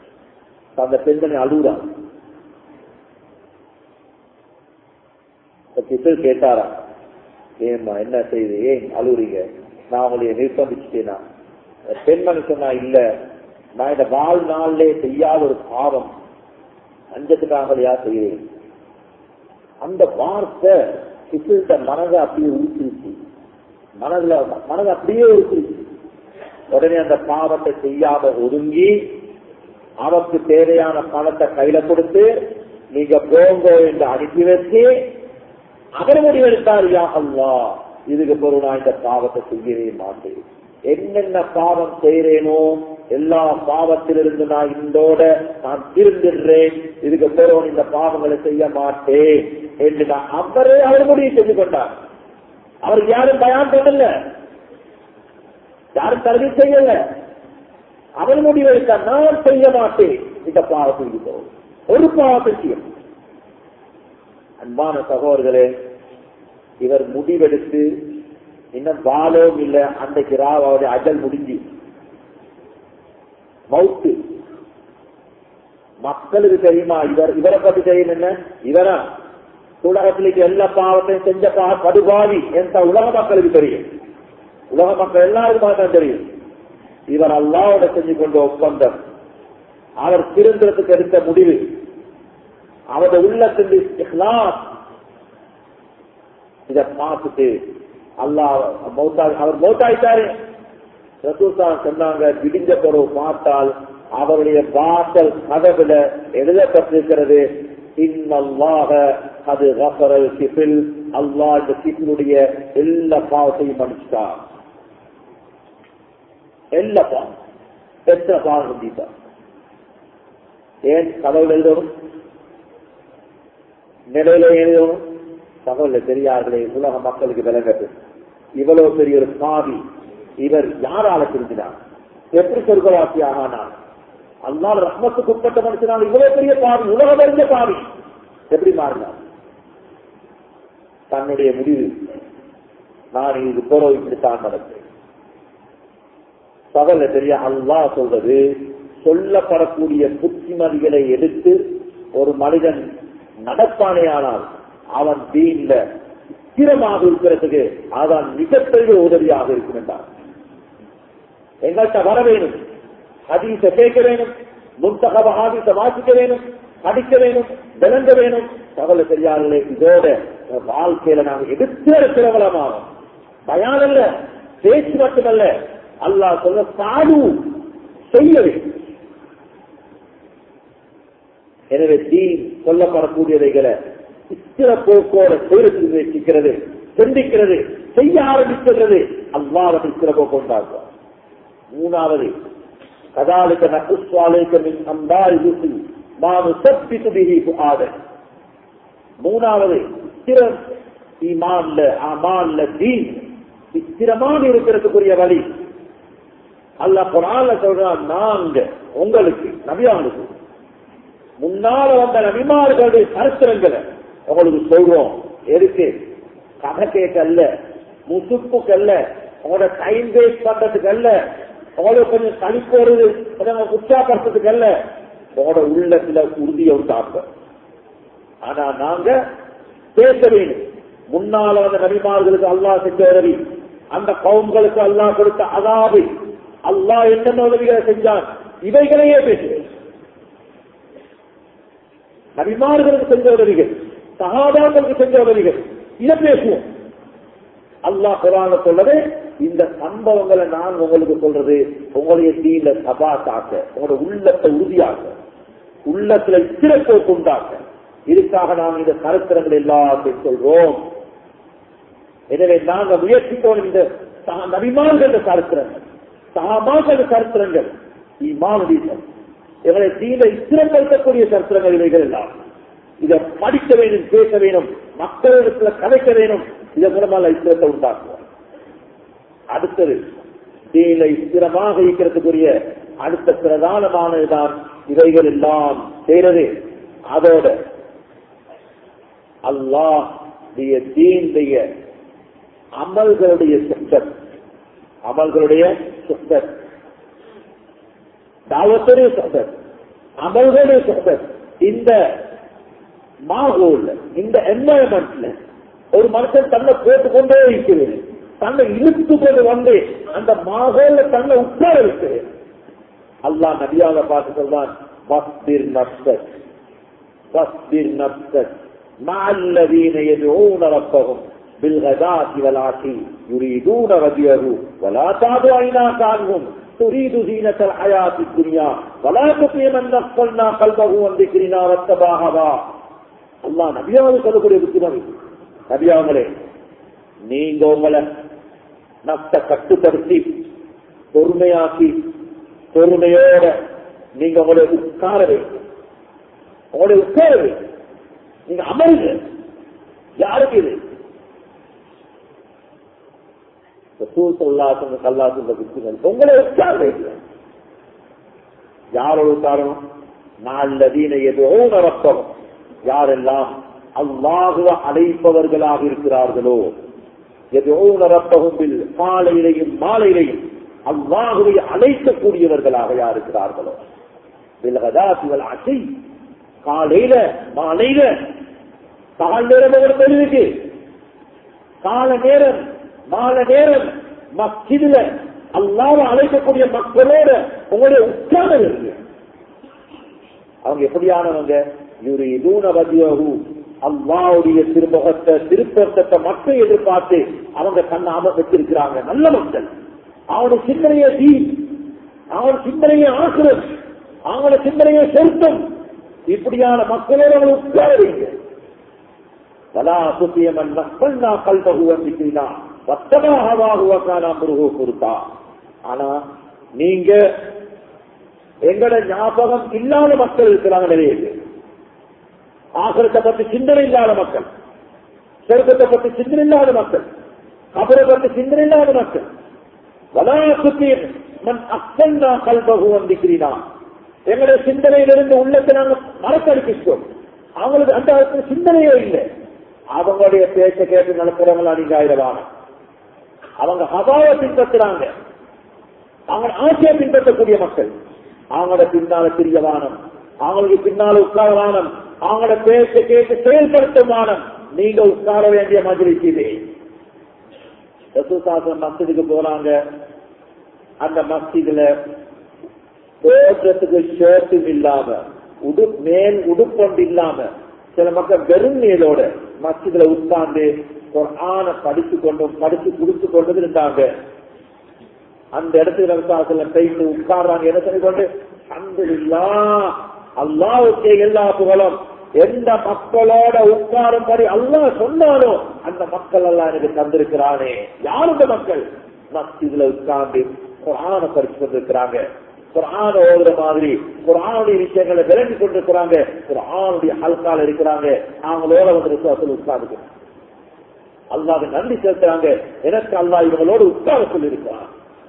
அந்த பெண்களை அழுகுறான் கிசில் கேட்டாரா ஏம்மா என்ன செய்யுது ஏன் அழுகுறீங்க நான் உங்களைய நிர்பந்திச்சுட்டேனா பெண்மணி சொன்னா இல்ல நான் இந்த வாழ்நாளிலே செய்யாத ஒரு பாவம் அஞ்சத்துக்காகலையா செய்கிறேன் அந்த வார்த்தை கிசில்ட மனதை அப்படியே உறுத்திருச்சு மனதுல மனதை அப்படியே உறுத்திருச்சு உடனே அந்த பாவத்தை செய்யாம ஒதுங்கி அவருக்கு தேவையான பணத்தை கையில கொடுத்து நீங்க போங்க என்று அனுப்பி வச்சு அவர் முடிவெடுத்தார் யா அல்லா இதுக்கு பிறகு நான் இந்த பாவத்தை செய்யவே மாட்டேன் என்னென்ன பாவம் செய்யறேனோ எல்லா பாவத்திலிருந்து நான் இந்தோட நான் திருந்துடுறேன் இதுக்கு பிறகு இந்த பாவங்களை செய்ய மாட்டேன் என்று நான் அவரே அவர் முடிவு செஞ்சு கொண்டார் அவருக்கு யாரும் பயான் பண்ணல யாரும் தருவி செய்யல அவர் முடிவெடுத்தார் நான் செய்ய மாட்டேன் இந்த பாவத்தை இருக்கிறோம் ஒரு பாவத்தை செய்யும் அன்பான சகோதரர்களே இவர் முடிவெடுத்து இன்னும் வாழவும் இல்லை அன்றைக்கு ராவ் அவருடைய அஜல் முடிஞ்சு மவுத்து மக்களுக்கு தெரியுமா இவர் இவரை பத்தி தெரியும் என்ன இவரா உலகத்திലേക്ക് எல்லா பாவத்தையும் செஞ்ச பா- படுபாவி என்ற உலக மக்களுக்கு தெரியும் உலக மக்கள் எல்லாருக்குமா தான் தெரியும் இவர் அல்லாவோட செஞ்சு கொண்ட ஒப்பந்தம் அவர் திருந்தறதுக்கு எடுத்த முடிவு அவருடைய உள்ளத்தில் இஹ்லாஸ் இத பார்த்துட்டு அல்லாஹ் மௌத்தா அவர் மௌத்தாயிட்டாரு ரசூசா சொன்னாங்க விடிஞ்ச பிறகு பார்த்தால் அவருடைய வாசல் கதவுல எழுதப்பட்டிருக்கிறது இன்னல்லாக அது ரஃபரல் கிபில் அல்லாஹ் இந்த கிபிலுடைய எல்லா பாவத்தையும் மன்னிச்சிட்டார் எல்லா பாவம் எத்தனை பாவம் மன்னித்தார் ஏன் கதவுல எழுதணும் நிலையில எழுதணும் தகவல பெரியார்களே உலக மக்களுக்கு விளங்கட்டு இவ்வளவு பெரிய ஒரு பாவி இவர் யாரால திருந்தினார் எப்படி சொர்க்கவாசியாக ஆனார் அல்லால் ரஹ்மத்துக்கு உட்பட்ட மனுஷனால் இவ்வளவு பெரிய பாவி உலகம் அறிந்த பாவி எப்படி மாறினார் தன்னுடைய முடிவு நான் இது போற இப்படித்தான் நடந்தேன் சகல தெரிய அல்லாஹ் சொல்றது சொல்லப்படக்கூடிய புத்திமதிகளை எடுத்து ஒரு மனிதன் நடப்பானேயானால் அவன் தீன்ல ஸ்திரமாக இருக்கிறதுக்கு அதான் மிகப்பெரிய உதவியாக இருக்கும் என்றார் எங்கள்கிட்ட வர வேணும் ஹதீஸ கேட்க வேணும் முன்தகவ ஹாதீஸ வாசிக்க வேணும் படிக்க வேணும் விளங்க வேணும் தகவல சரியார்களே இதோட வாழ்க்கையில நாங்கள் எடுத்து பிரபலமாகும் பயான் அல்ல பேச்சு மட்டுமல்ல அல்லாஹ் சொல்ல சாது செய்ய வேண்டும் எனவே தீன் சொல்லப்படக்கூடியவைகளை சித்திர போக்கோட செய்யறதுக்கு முயற்சிக்கிறது சிந்திக்கிறது செய்ய ஆரம்பிக்கிறது அல்லாவது சித்திர போக்கு உண்டாக்குவார் மூணாவது கதாலிக்க நகுஸ்வாலைக்க மின் அம்பாரி ருசி மாவு சப்பித்து பிகி ஆத மூணாவது ஸ்திரம் ஈமான்ல அமான்ல தீன் ஸ்திரமான இருக்கிறதுக்குரிய வழி அல்லாஹ் குரான்ல சொல்றான் நாங்க உங்களுக்கு நபியாங்களுக்கு முன்னால வந்த நபிமார்களுடைய சரித்திரங்களை உங்களுக்கு சொல்றோம் எதுக்கு கதை கேட்கல்ல முசுப்புக்கு அல்ல உங்களோட டைம் வேஸ்ட் பண்றதுக்கு அல்ல உங்களுக்கு கொஞ்சம் கழிப்பு வருது கொஞ்சம் உற்சாகப்படுத்துறதுக்கு அல்ல உங்களோட உள்ளத்துல உறுதியை உண்டாக்க ஆனா நாங்க பேச வேணும் முன்னால வந்த நபிமார்களுக்கு அல்லாஹ் செஞ்ச உதவி அந்த கவும்களுக்கு அல்லாஹ் கொடுத்த அதாவது அல்லாஹ் என்னென்ன உதவிகளை செஞ்சான் இவைகளையே பேசுவேன் நபிமார்களுக்கு செஞ்ச உதவிகள் சகாபாக்களுக்கு செஞ்ச உதவிகள் இதை பேசுவோம் அல்லாஹ் குரான சொல்றது இந்த சம்பவங்களை நான் உங்களுக்கு சொல்றது உங்களுடைய தீல சபா காக்க உங்களோட உள்ளத்தை உறுதியாக்க உள்ளத்துல சிறப்போக்கு உண்டாக்க இதுக்காக நாம் இந்த சரித்திரங்கள் எல்லாத்தையும் சொல்றோம் எனவே நாங்க முயற்சித்தோம் இந்த சா- நபிமார்கள் சரித்திரங்கள் சகாபாக்கள் சரித்திரங்கள் இமானுடைய எங்களை தீல ஸ்திரப்படுத்தக்கூடிய சரித்திரங்கள் இவைகள் எல்லாம் இதை படிக்க வேண்டும் பேச வேணும் மக்களிடத்துல கதைக்க வேணும் இதன் மூலமாக இஸ்திரத்தை உண்டாக்குவோம் அடுத்தது தீல ஸ்திரமாக இருக்கிறதுக்குரிய அடுத்த பிரதானமானதுதான் இவைகள் எல்லாம் செய்யறது அதோட அல்லாஹ் தீனுடைய அமல்களுடைய சுத்தம் அமல்களுடைய சுத்தம் தாவத்துடைய சுத்தம் அமல்களுடைய சுத்தம் இந்த மாகோல்ல இந்த என்வரன்மெண்ட்ல ஒரு மனுஷன் தன்னை போட்டு கொண்டே இருக்கிறது தன்னை இழுத்து கொண்டு வந்து அந்த மாகோல தன்னை உட்கார இருக்கிறது அல்லாஹ் நபியாக பார்த்து சொல்றான் வஸ்பிர் நப்சக் வஸ்பிர் நப்சக் مع الذين يدعون ربهم بالغداة والعشي يريدون وجهه ولا تعد عيناك عنهم تريد زينة الحياة الدنيا ولا تطيع من نغفلنا قلبه عن ذكرنا واتبع هواه அல்லாஹ் நபியாவது சொல்லக்கூடிய புத்திமதி நபியாவங்களே நீங்க உங்களை நஷ்ட கட்டுப்படுத்தி பொறுமையாக்கி பொறுமையோட நீங்க உங்களை உட்கார வேண்டும் உங்களை உட்கார வேண்டும் நீங்க அமருங்க யாருக்கு இது உங்களை உட்கார வேண்டும் யாரோட உட்காரணும் நாளதீன எதோ நடப்பவும் யாரெல்லாம் அல்லாஹுவ அழைப்பவர்களாக இருக்கிறார்களோ எதோ நடப்பகும் காலையிலையும் மாலையிலையும் அல்லாஹுவை அழைக்கக்கூடியவர்களாக யார் இருக்கிறார்களோ விலகதாசுகள் அசை காலையில மாலையில கால் நேரம் இருக்கு கால நேரம் மாலை நேரம் மஸ்ஜிதுல அல்லாஹ் அழைக்கக்கூடிய மக்களோட உங்களுடைய உட்கார்ந்து இருக்கு அவங்க எப்படியானவங்க அல்லாவுடைய திருமுகத்தை திருப்பத்தை மட்டும் எதிர்பார்த்து அவங்க கண்ணாம வச்சிருக்கிறாங்க நல்ல மக்கள் அவனுடைய சிந்தனையை தீ அவன் சிந்தனையை ஆசிரம் அவங்களோட சிந்தனையை செலுத்தும் இப்படியான மக்களோட அவங்க உட்கார வைங்க பலா சுத்தியமன் மக்கள்னா கல்பகுவன் விட்டீனா வத்தமாகவாகுவக்கானா முருகோ கொடுத்தா ஆனா நீங்க எங்களோட ஞாபகம் இல்லாத மக்கள் இருக்கிறாங்க நிறைய பேர் ஆசிரத்தை பத்தி சிந்தனை இல்லாத மக்கள் செருக்கத்தை பத்தி சிந்தனை இல்லாத மக்கள் கபரை பத்தி சிந்தனை இல்லாத மக்கள் வலாசுத்தீர் மண் அக்கண்டா கல்பகு வந்திக்கிறீனா எங்களுடைய சிந்தனையிலிருந்து உள்ளத்தை நாங்கள் மறக்கடிக்கிறோம் அவங்களுக்கு அந்த இடத்துல சிந்தனையே இல்லை அவங்களுடைய பேச்ச கேட்டு நடக்கிறவங்களா நீங்க ஆயிரவான அவங்க ஹவாவை பின்பற்றுறாங்க அவங்க ஆசையை பின்பற்றக்கூடிய மக்கள் அவங்களோட பின்னால சிறிய வானம் அவங்களுக்கு பின்னால உட்கார வானம் அவங்களோட பேச்ச கேட்டு செயல்படுத்தும் வானம் நீங்க உட்கார வேண்டிய மாதிரி இது ரசூசாசன் மஸ்ஜிதுக்கு போறாங்க அந்த மஸ்ஜிதுல தோற்றத்துக்கு ஷர்ட்டும் இல்லாம உடு மேல் உடுப்பொண்டு இல்லாம சில மக்கள் வெறும் மேலோட மஸ்ஜிதுல உட்கார்ந்து ஒரு ஆணை படிச்சு கொண்டும் படிச்சு குடிச்சு கொண்டு இருந்தாங்க அந்த இடத்துல ரசூசாசன போயிட்டு உட்கார்றாங்க என்ன சொல்லி கொண்டு அந்த அல்லாவுக்கே எல்லா புகழும் எந்த மக்களோட உட்காரும்படி அல்லா சொன்னாலும் அந்த மக்கள் எல்லாம் எனக்கு தந்திருக்கிறானே யார் இந்த மக்கள் மஸ்ஜிதுல உட்கார்ந்து குரான படிச்சு கொண்டிருக்கிறாங்க குரான ஓதுற மாதிரி குரானுடைய விஷயங்களை விளங்கி கொண்டிருக்கிறாங்க குரானுடைய ஹல்கால இருக்கிறாங்க அவங்களோட வந்து விசுவாசத்தில் உட்கார்ந்து அல்லாத நன்றி செலுத்துறாங்க எனக்கு அல்லா இவங்களோட உட்கார சொல்லியிருக்கிறான்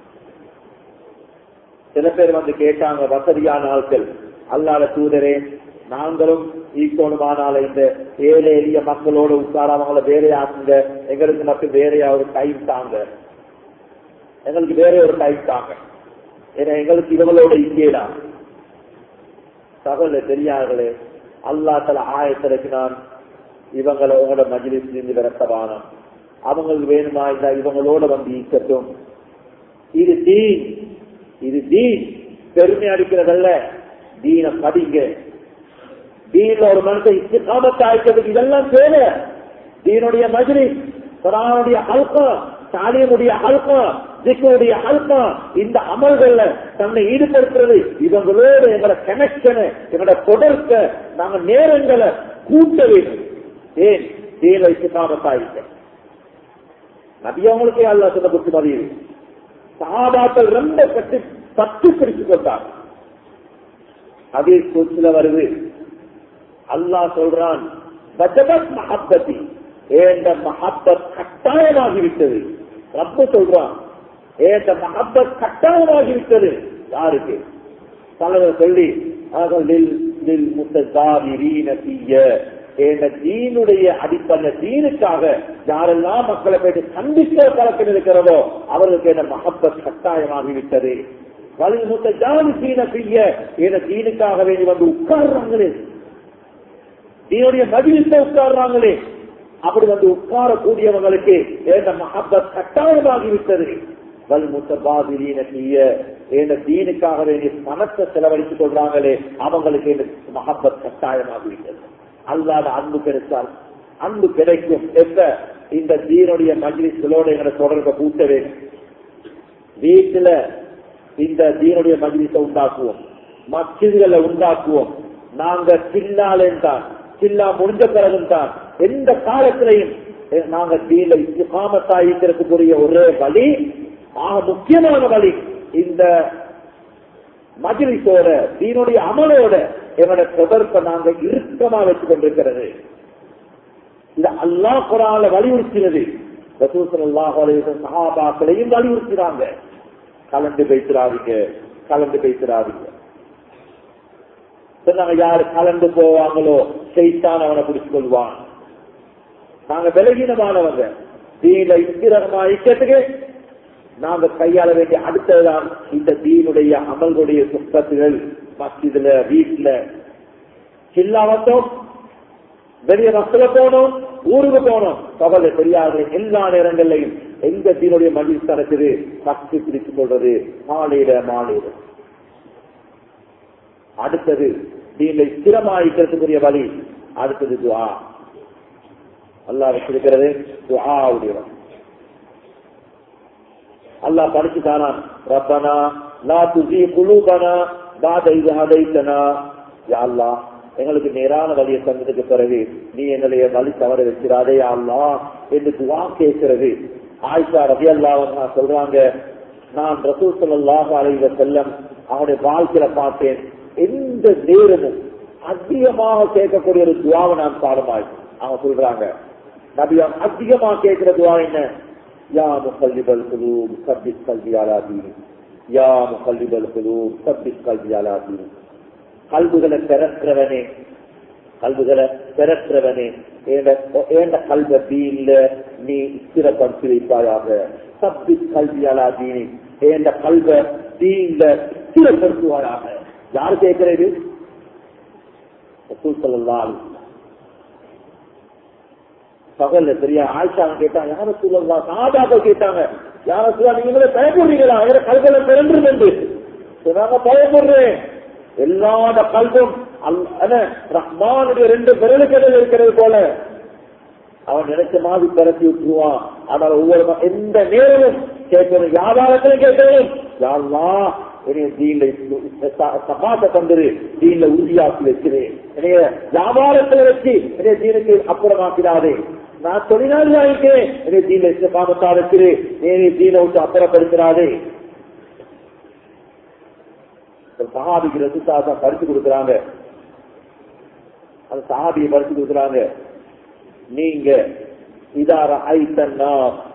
சில பேர் வந்து கேட்டாங்க வசதியான ஆட்கள் அல்லாத தூதரே நாங்களும் ஈக்கோணுமானால இந்த ஏழை எளிய மக்களோட உட்கார அவங்கள வேறையாக்குங்க எங்களுக்கு மட்டும் வேறையா ஒரு டைம் தாங்க எங்களுக்கு வேற ஒரு டைம் தாங்க ஏன்னா எங்களுக்கு இவங்களோட இங்கேடா தகவல் தெரியார்களே அல்லா தல ஆயத்திறக்கினான் இவங்களை உங்களோட மஜிலிஸ் இருந்து விரட்டவானம் அவங்களுக்கு வேணுமா இல்ல இவங்களோட வந்து ஈக்கட்டும் இது தீன் இது தீன் பெருமை அடிக்கிறதல்ல தீன படிங்க தீன்ல ஒரு மனுஷன் இஸ்திகாமத்தை ஆயிக்கிறதுக்கு இதெல்லாம் தேவை தீனுடைய மஜ்ரி குரானுடைய அல்பம் தாலியனுடைய அல்பம் திக்குடைய அல்பம் இந்த அமல்கள்ல தன்னை ஈடுபடுத்துறது இவங்களோட எங்களோட கனெக்ஷனை எங்களோட தொடர்க்க நாங்க நேரங்களை கூட்ட வேண்டும் ஏன் தீன இஸ்திகாமத்தாயிருக்க நபியவங்களுக்கே அல்ல சொன்ன புத்தி மதியுது சாபாக்கள் ரொம்ப கட்டு பத்து பிடிச்சு கொண்டாங்க அதே சொத்துல வருது அல்லாஹ் சொல்றான் பஜபத் மஹப்பதி ஏண்ட மஹப்பத் கட்டாயமாகிவிட்டது ரப்ப சொல்றான் ஏண்ட மஹப்பத் கட்டாயமாகிவிட்டது யாருக்கு தலைவர் சொல்லி தீனுடைய அடிப்படை தீனுக்காக யாரெல்லாம் மக்களை போயிட்டு சந்திக்க பழக்கம் இருக்கிறதோ அவர்களுக்கு என்ன மகப்பத் கட்டாயமாகிவிட்டது வலில் முத்த ஜாதி சீன செய்ய என தீனுக்காக வேண்டி வந்து உட்கார்றாங்களே தீனுடைய மதிலத்தை உட்கார்றாங்களே அப்படி வந்து உட்காரக்கூடியவங்களுக்கு ஏந்த மஹப்பத் கட்டாயமாகிவிட்டது வல் முத்தபாதிரீன தீய ஏந்த தீனுக்காக வேண்டிய பணத்தை செலவழித்துக் கொள்றாங்களே அவங்களுக்கு இந்த மஹப்பத் கட்டாயமாகிவிட்டது அல்லாத அன்பு கிடைத்தால் அன்பு கிடைக்கும் எப்ப இந்த தீனுடைய மஜ்லிஸ்களோடு எங்களை தொடர்பை கூட்ட வேண்டும் வீட்டுல இந்த தீனுடைய மஜ்லிஸை உண்டாக்குவோம் மச்சிதுகளை உண்டாக்குவோம் நாங்க சில்லாலேன் தான் சில்லா முடிஞ்ச பிறகும் தான் எந்த காலத்திலையும் நாங்க தீல இஸ்லாமத்தாயிக்கிறதுக்குரிய ஒரே வழி ஆக முக்கியமான வழி இந்த மஜ்லிஸோட தீனுடைய அமலோட எங்களோட தொடர்பை நாங்க இறுக்கமா வச்சுக் கொண்டிருக்கிறது இந்த அல்லா குரால வலியுறுத்தினது சகாபாக்களையும் வலியுறுத்தினாங்க கலந்து பேசுறாதீங்க கலந்து பேசுறாதீங்க சொன்னாங்க யாரு கலந்து போவாங்களோ செய்தான் அவனை பிடிச்சு கொள்வான் நாங்க விலகீனமானவங்க தீன இந்திரகமா ஐக்கியத்துக்கு நாங்க கையாள வேண்டிய அடுத்ததுதான் இந்த தீனுடைய அமல்களுடைய சுத்தத்துகள் மஸ்ஜிதுல வீட்டுல சில்லா வந்தோம் வெளியே மக்களை போனோம் ஊருக்கு போனோம் கவலை தெரியாது எல்லா நேரங்கள்லையும் எங்க தீனுடைய மகிழ்ச்சி நடக்குது சக்தி பிடித்துக் கொள்றது மாலையில மாலையில அடுத்தது தீனை ஸ்திரமாயிக்கிறதுக்குரிய வழி அடுத்தது துவா அல்லாஹ் வச்சிருக்கிறது துஆவுடைய வழி அல்லாஹ் படிச்சு தானா ரப்பனா லா துசி குலூபனா பாத இது ஹதைத்தனா யா அல்லாஹ் எங்களுக்கு நேரான வழியை தந்ததுக்கு பிறகு நீ எங்களைய வழி தவற வச்சிடாதே யா அல்லாஹ் என்று துவா கேட்கிறது ஆயிஷா ரவி அல்லாஹ் சொல்றாங்க நான் ரசூல் ஸல்லல்லாஹு அலைஹி வஸல்லம் அவனுடைய வாழ்க்கையில பார்த்தேன் எந்த நேரமும் அதிகமாக கேட்கக்கூடிய ஒரு துவாவை நான் பாடமாய் அவங்க சொல்றாங்க நபி அவங்க அதிகமா கேட்கிற துவா என்ன யா முகல்லிபல் குலூப் சப்பிஸ் கல்வி அலாதீன் யா முகல்லிபல் குலூப் சப்பிஸ் கல்வி அலாதீன் கல்விகளை பெறற்றவனே கல்விகளை பெறற்றவனே ஏண்ட கல்வ தீன்ல நீ ஸ்திரப்படுத்தி வைப்பாயாக சப்பி கல்வி அலாதீனி ஏண்ட கல்வ தீன்ல ஸ்திரப்படுத்துவாயாக யார் கேட்கிறது சொல்லலாம் பகல்ல சரியா ஆயிஷா கேட்டாங்க யார சொல்லலாம் சாதாக்கள் கேட்டாங்க யார சொல்லா நீங்க பயப்படுறீங்களா வேற கல்வியில பிறந்து என்று சொன்னாங்க பயப்படுறேன் எல்லாத கல்வும் ரஹ்மானுடைய ரெண்டு விரலுக்கடல் இருக்கிறது போல அவன் நினைச்ச மாதிரி பிறத்தி விட்டுருவான் ஆனால் ஒவ்வொரு எந்த நேரமும் கேட்கணும் வியாபாரத்திலும் கேட்கணும் யாரெல்லாம் சபாத்த தந்துரு தீன்ல உறுதியாக்கி வச்சிரு என்னைய வியாபாரத்துல வச்சு என்னைய தீனுக்கு அப்புறமாக்கிறாதே நான் தொழிலாளி ஆகிக்கிறேன் என்னைய தீன்ல இஸ்லாமத்தா வச்சிரு என்னைய தீனை விட்டு அப்புறப்படுத்துறாதே சஹாபிக்கு ரசித்தாசா பறிச்சு கொடுக்குறாங்க அந்த சஹாபியை பறிச்சு கொடுக்குறாங்க நீங்க இதார ஐத்தன்னா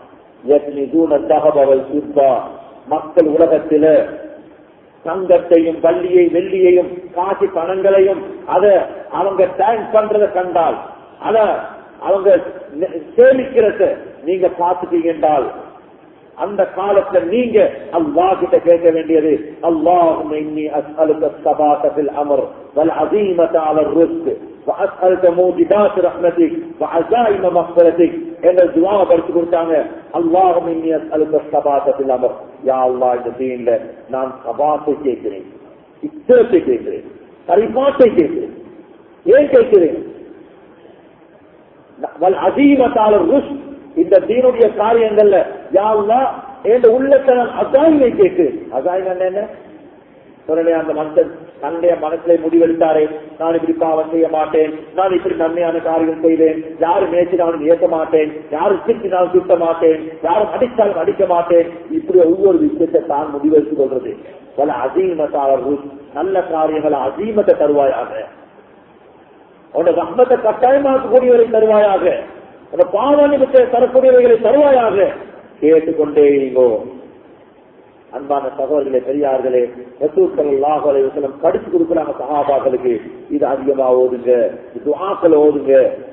தகவல் சுத்தா மக்கள் உலகத்தில தங்கத்தையும் வள்ளியை வெள்ளியையும் காசி பணங்களையும் அத அவங்க டேங்க் பண்றத கண்டால் அத அவங்க சேமிக்கிறத நீங்க பார்த்துட்டீங்க என்றால் அந்த காலத்துல நீங்க அல்லா கிட்ட கேட்க வேண்டியது அல்லாஹும் இன்னி அஸ்அலுக الثبات في الامر والعزيمه على الرزق واسالك موجبات رحمتك وعزائم مغفرتك என்ற துவா படிச்சு கொடுத்தாங்க அல்லாஹும் இன்னி அஸ்அலுக الثبات في الامر யா அல்லாஹ் இந்த தீன்ல நான் சபாத்தை கேட்கிறேன் இத்தத்தை கேட்கிறேன் பரிபாட்டை கேட்கிறேன் ஏன் கேட்கிறேன் அதிகமத்தால ருஷ் இந்த தீனுடைய காரியங்கள்ல யாருன்னா என் உள்ளத்தை நான் அசாயினை கேட்டு அசாயின் என்ன சொல்லலையா அந்த மனுஷன் தன்னுடைய மனசுல முடிவெடுத்தாரே நான் இப்படி பாவம் செய்ய மாட்டேன் நான் இப்படி நன்மையான காரியம் செய்வேன் யாரு மேய்ச்சினாலும் ஏற்க மாட்டேன் யாரு திட்டினாலும் திட்ட மாட்டேன் யாரும் அடித்தாலும் அடிக்க மாட்டேன் இப்படி ஒவ்வொரு விஷயத்தை தான் முடிவெடுத்துக் கொள்றது பல அசீமத்தாளர்கள் நல்ல காரியங்களை அசீமத்தை தருவாயாக உன்னோட ரம்மத்தை கட்டாயமாக்கக்கூடியவரை தருவாயாக அந்த பாவனிபத்தை தரக்கூடியவைகளை தருவாயாக கேட்டுக்கொண்டே இருங்கோ அன்பான சகோதரர்களே பெரியார்களே ரசூசலம் படிச்சு கொடுக்குறாங்க சகாபாக்களுக்கு இது அதிகமா ஓதுங்க இது ஆக்கள் ஓதுங்க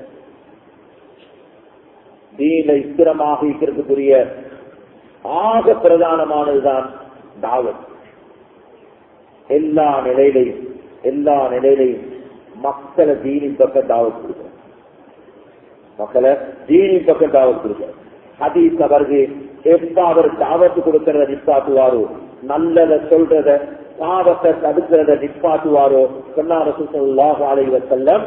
தீன ஸ்திரமாக இருக்கிறதுக்குரிய ஆக பிரதானமானதுதான் தாவத் எல்லா நிலையிலையும் எல்லா நிலையிலையும் மக்களை தீனி பக்க தாவத் கொடுக்கணும் மக்களை தீனி பக்கம் தாவத் கொடுக்க ஹதீஸ் அவருக்கு எப்ப அவர் தாவத்து கொடுக்கறத நிப்பாட்டுவாரோ நல்லத சொல்றத பாவத்தை தடுக்கிறத நிப்பாட்டுவாரோ சொன்னார சுல்லாஹ் அலைவ செல்லம்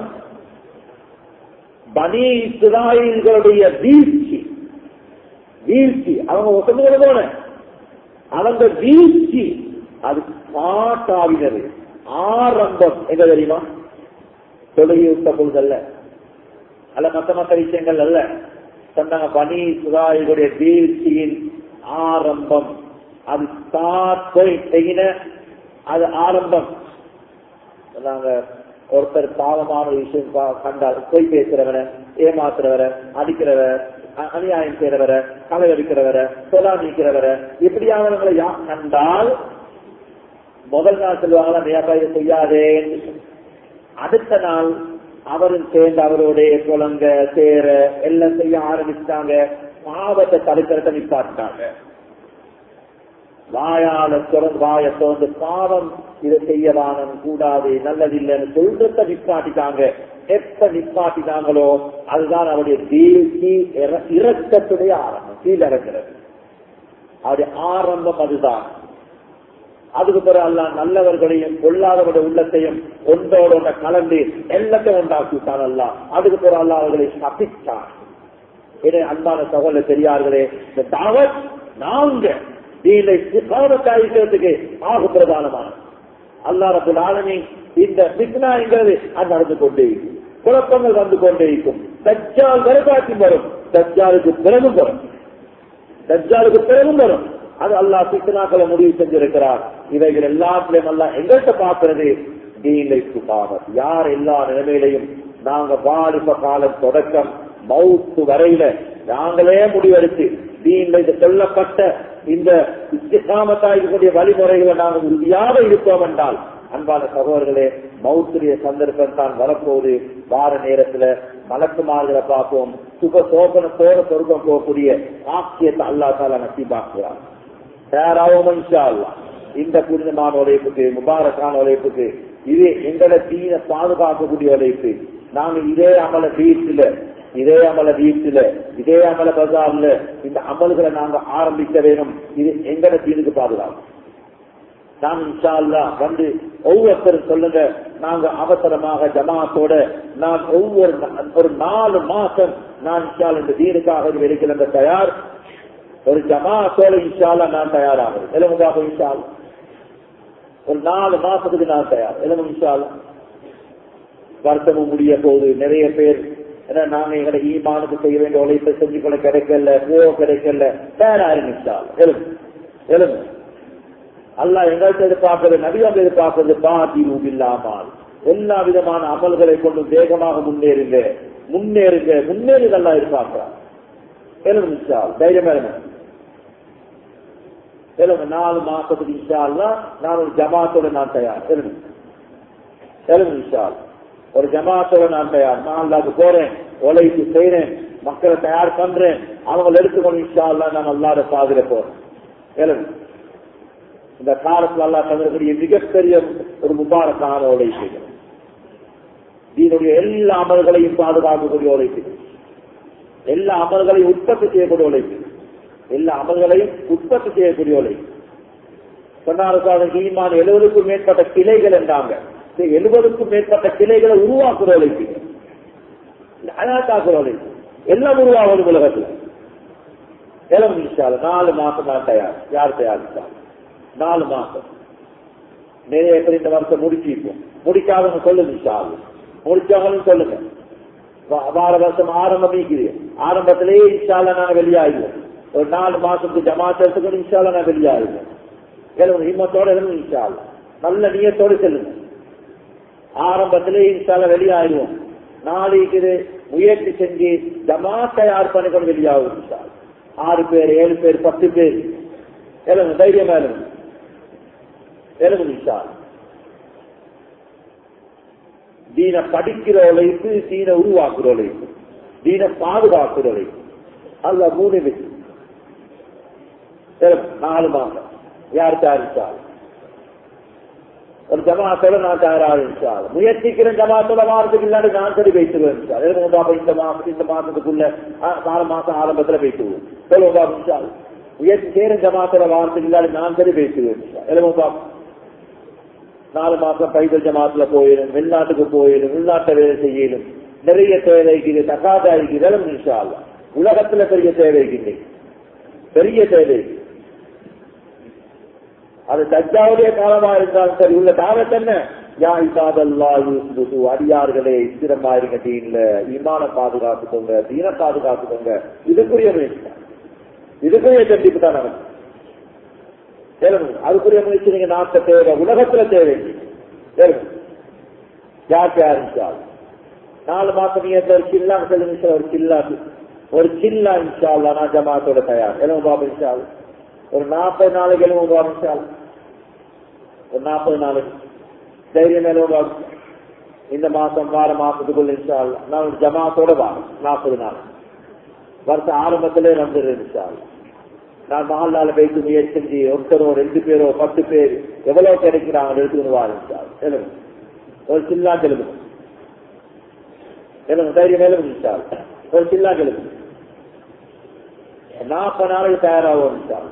பனி இஸ்ராயல்களுடைய வீழ்ச்சி வீழ்ச்சி அவங்க ஒசந்துகிற போன அவங்க வீழ்ச்சி அது பாட்டாவினது ஆரம்பம் எங்க தெரியுமா தொழுகையுத்த பொழுதல்ல அல்ல மத்த மத்த விஷயங்கள் அல்ல சொன்னாங்க பனி சுதாயுடைய வீழ்ச்சியின் ஆரம்பம் அது ஸ்டார்ட் போயிட்டீங்க அது ஆரம்பம் சொன்னாங்க ஒருத்தர் பாவமான ஒரு விஷயம் பா- கண்டால் பொய் பேசுறவர ஏமாத்துறவர அடிக்கிறவர அ- அநியாயம் செய்யறவர களை அடிக்கிறவர சொலா நீக்கிறவர இப்படியானவங்களை யா கண்டால் முதல் நாள் சொல்லுவாங்களா நீப்பா இதை செய்யாதேன்னு அடுத்த நாள் அவரும் சேர்ந்து அவரோட குழங்க சேர எல்லாம் செய்ய ஆரம்பிச்சிட்டாங்க பாவத்தை தடுக்கிறத நிப்பாட்டாங்க வாயால தொடர்ந்து வாய தொடர்ந்து பாவம் இதை செய்யவானம் கூடாது நல்லதில்லைன்னு சொல்றத நிப்பாட்டிட்டாங்க எப்ப நிப்பாட்டினாங்களோ அதுதான் அவருடைய வீழ்ச்சி இற- இறக்கத்துடைய ஆரம்பம் கீழிறக்கிறது அவருடைய ஆரம்பம் அதுதான் அதுக்கு பிறகு அல்ல நல்லவர்களையும் பொல்லாதவருடைய உள்ளத்தையும் ஒன்றோட ஒன்றை கலந்து எல்லாத்தையும் உண்டாக்கிட்டான் அல்ல அதுக்கு பிறகு அல்ல அவர்களை சபித்தான் இதை அன்பான சகோதர பெரியார்களே இந்த தாவத் நாங்க தீனை சிக்காமத்தாயிக்கிறதுக்கு ஆக பிரதானமான அல்லா ரபுல் ஆலமீன் இந்த பிக்னாங்கிறது அது நடந்து கொண்டே இருக்கும் குழப்பங்கள் வந்து கொண்டே இருக்கும் தஜ்ஜால் வரகாட்சி வரும் தஜ்ஜாலுக்கு பிறகும் வரும் தஜ்ஜாலுக்கு பிறகும் வரும் அது அல்லாஹ் பிக்னாக்களை முடிவு செஞ்சிருக்கிறார் இவைகள் எல்லாத்திலையும் அல்ல எங்கள்கிட்ட பார்க்கிறது தீனை சுபாவத் யார் எல்லா நிலைமையிலையும் நாங்க வாலிப காலம் தொடக்கம் மவுத்து வரையில நாங்களே முடிவெடுத்து தீன்ல இது சொல்லப்பட்ட இந்த இஸ்லாமத்தா இருக்கக்கூடிய வழிமுறைகளை நாங்கள் உறுதியாக இருப்போம் என்றால் அன்பான சகோதரர்களே மவுத்துடைய சந்தர்ப்பம் தான் வரப்போகுது வார நேரத்துல மலக்குமார்களை பார்ப்போம் சுக சோபனத்தோட சொர்க்கம் போகக்கூடிய ஆக்கியத்தை அல்லா தாலா நசீபாக்குறார் தயாராகும் இன்ஷா அல்லாஹ். இந்த புனிதமான உழைப்புக்கு முபாரக்கான உழைப்புக்கு இது எங்களை தீன பாதுகாக்கக்கூடிய உழைப்பு நாங்க இதே அமல வீட்டுல இதே அமல வீட்டுல இதே அமல பஜார்ல இந்த அமல்களை நாங்க ஆரம்பிக்க வேணும் இது எங்கட தீனுக்கு பாதுகாப்பு நாம் இன்ஷா அல்லாஹ் வந்து ஒவ்வொருத்தரும் சொல்லுங்க நாங்க அவசரமாக ஜமாத்தோட நான் ஒவ்வொரு நா- ஒரு நாலு மாசம் நான் இன்ஷா அல்லாஹ் இந்த தீனுக்காக வெளிக்கிழந்த தயார் ஒரு ஜமாத்தோட இன்ஷா அல்லாஹ் நான் தயாராகிறேன் எலுமுகாக இன்ஷா அல்லாஹ். ஒரு நாலு மாசத்துக்கு நான் தயார் எலும்பு இன்ஷா அல்லாஹ். வருத்தமும் முடிய போகுது நிறைய பேர் ஏன்னா நாங்க எங்களை ஈமானுக்கு செய்ய வேண்டிய உழைப்பை செஞ்சு கொள்ள கிடைக்கல போ கிடைக்கல தயாரா இருந்துச்சா எலும்பு எலும்பு அல்லாஹ் எங்கள்கிட்ட எதிர்பார்க்கிறது நபியம் எதிர்பார்க்கிறது பாதி இல்லாமல் எல்லா விதமான அமல்களை கொண்டு வேகமாக முன்னேறுங்க முன்னேறுங்க முன்னேறி நல்லா எதிர்பார்க்கிறார் எலும்பு இன்ஷா அல்லாஹ். தைரியமா இருங்க எலும்பு நாலு மாசத்துக்கு இன்ஷா அல்லாஹ் நான் ஒரு ஜமாத்தோட நான் தயார் எலும்பு எலும்பு இன்ஷா அல்லாஹ். ஒரு ஜமாத்தோட நான் தயார் நான் அல்லாக்கு போறேன் உழைப்பு செய்யறேன் மக்களை தயார் பண்றேன் அவங்க எடுத்துக்கொண்டு இன்ஷா அல்லாஹ் நான் அல்லாத பாதுல போறேன் எலும்பு இந்த காலத்துல அல்லா தந்திரக்கூடிய மிகப்பெரிய ஒரு முபாரக்கான உழைப்பு இதனுடைய எல்லா அமல்களையும் பாதுகாக்கக்கூடிய உழைப்பு எல்லா அமல்களையும் உற்பத்தி செய்யக்கூடிய உழைப்பு எல்லா அமல்களையும் உற்பத்தி செய்யக்கூடிய உழைப்பு சொன்னார்கள் ஈமான் எழுபதுக்கும் மேற்பட்ட கிளைகள் என்றாங்க இந்த எழுபதுக்கும் மேற்பட்ட கிளைகளை உருவாக்குற உழைப்பு அழகாக்குற உழைப்பு எல்லாம் உருவாகுது உலகத்துல எல்லாம் இன்ஷால்ல நாலு மாசம் தான் தயார் யார் தயாரிச்சாங்க நாலு மாசம் நிறைய பேர் இந்த வருஷம் முடிச்சிருப்போம் முடிக்காதவங்க சொல்லுங்க இன்ஷால்லா முடிச்சவங்களும் சொல்லுங்க வா- வார வருஷம் ஆரம்பம் நீக்குது ஆரம்பத்திலேயே இன்ஷால்லா நான் வெளியாகுவோம் ஒரு நாலு மாசத்துக்கு ஜமாத் எடுத்துக்கணும் இன்ஷால்லா நான் வெளியாகுவோம் எழுதுங்க ஹிம்மத்தோட எழுதுங்க இன்ஷால்லா நல்ல நீயத்தோடு செல்லுங்க ஆரம்பத்திலேயே இன்ஷால்லா வெளியாகுவோம் நாளைக்கு இது முயற்சி செஞ்சு ஜமாத் தயார் பண்ணிக்கொண்டு வெளியாகும் இன்ஷால்லா ஆறு பேர் ஏழு பேர் பத்து பேர் எழுதுங்க தைரியமா எழுதுங்க எழுதுங்க இன்ஷால்லா தீன படிக்கிற உழைப்பு தீன உருவாக்குற உழைப்பு தீன பாதுகாக்கிற உழைப்பு அல்ல மூணு பேர் சரி, நாலு மாசம் யார் தயாரிச்சால் ஒரு ஜமாத்தோட நான் தயாராக இருக்காது முயற்சிக்கிற ஜமாத்தோட வாரத்துக்கு இல்லாட்டி நான் சரி வைத்துவேன் எழுதுங்க பாப்பா இந்த மாசம் இந்த மாசத்துக்குள்ள ஆ, நாலு மாசம் ஆரம்பத்துல வைத்துவோம் சொல்லுங்க பாப்பா இன்ஷால் முயற்சி செய்யற ஜமாத்தோட வாரத்துக்கு இல்லாட்டி நான் சரி வைத்துவேன் எழுதுங்க பாப்பா நாலு மாசம் பைதல் ஜமாத்துல போயிடும் வெளிநாட்டுக்கு போயிடும் வெளிநாட்டை வேலை செய்யணும் நிறைய தேவைக்கு தகாதாய்க்கு இதெல்லாம் இன்ஷா அல்லாஹ். உலகத்துல பெரிய தேவைக்கு பெரிய தேவை அது தஜ்ஜாவுடைய காலமா இருந்தாலும் சரி உள்ள தாவத் என்ன யா இசாதல்லா யூசுது அடியார்களே ஸ்திரமா இருக்க தீன்ல ஈமான பாதுகாத்துக்கோங்க தீன பாதுகாத்துக்கோங்க இதுக்குரிய முயற்சி தான். இதுக்குரிய கண்டிப்பு தான் நமக்கு கேளுங்க அதுக்குரிய முயற்சி நீங்க நாட்ட தேவை உலகத்துல தேவை கேளுங்க யாருக்கு யாருச்சால் நாலு மாசம் நீங்க இந்த ஒரு சில்லா சொல்லுங்க சார், ஒரு சில்லா ஒரு சில்லா இன்ஷால்லா நான் ஜமாத்தோட தயார் எலும்பு பாபு இன்ஷால் ஒரு நாற்பது நாளைக்கு எலும்பு பாபு இன்ஷால் ஒரு நாற்பது நாளைக்கு தைரியம் எலும்பு பாபு இந்த மாசம் வார மாசத்துக்குள்ள இன்ஷால் நான் ஒரு ஜமாத்தோட வாரம் நாற்பது நாள் வருஷம் ஆரம்பத்திலே வந்துரு இன்ஷால் நான் மஹல்லால போயிட்டு முயற்சி செஞ்சு ஒருத்தரோ ரெண்டு பேரோ பத்து பேர் எவ்வளவு கிடைக்கிறாங்க எடுத்துக்கணும் வாரம் எழுதுங்க ஒரு சில்லா எழுதுங்க எழுதுங்க தைரியம் எழுதுங்க இன்ஷால் ஒரு சில்லா எழுதுங்க நாற்பது நாளைக்கு தயாராகும் இன்ஷால்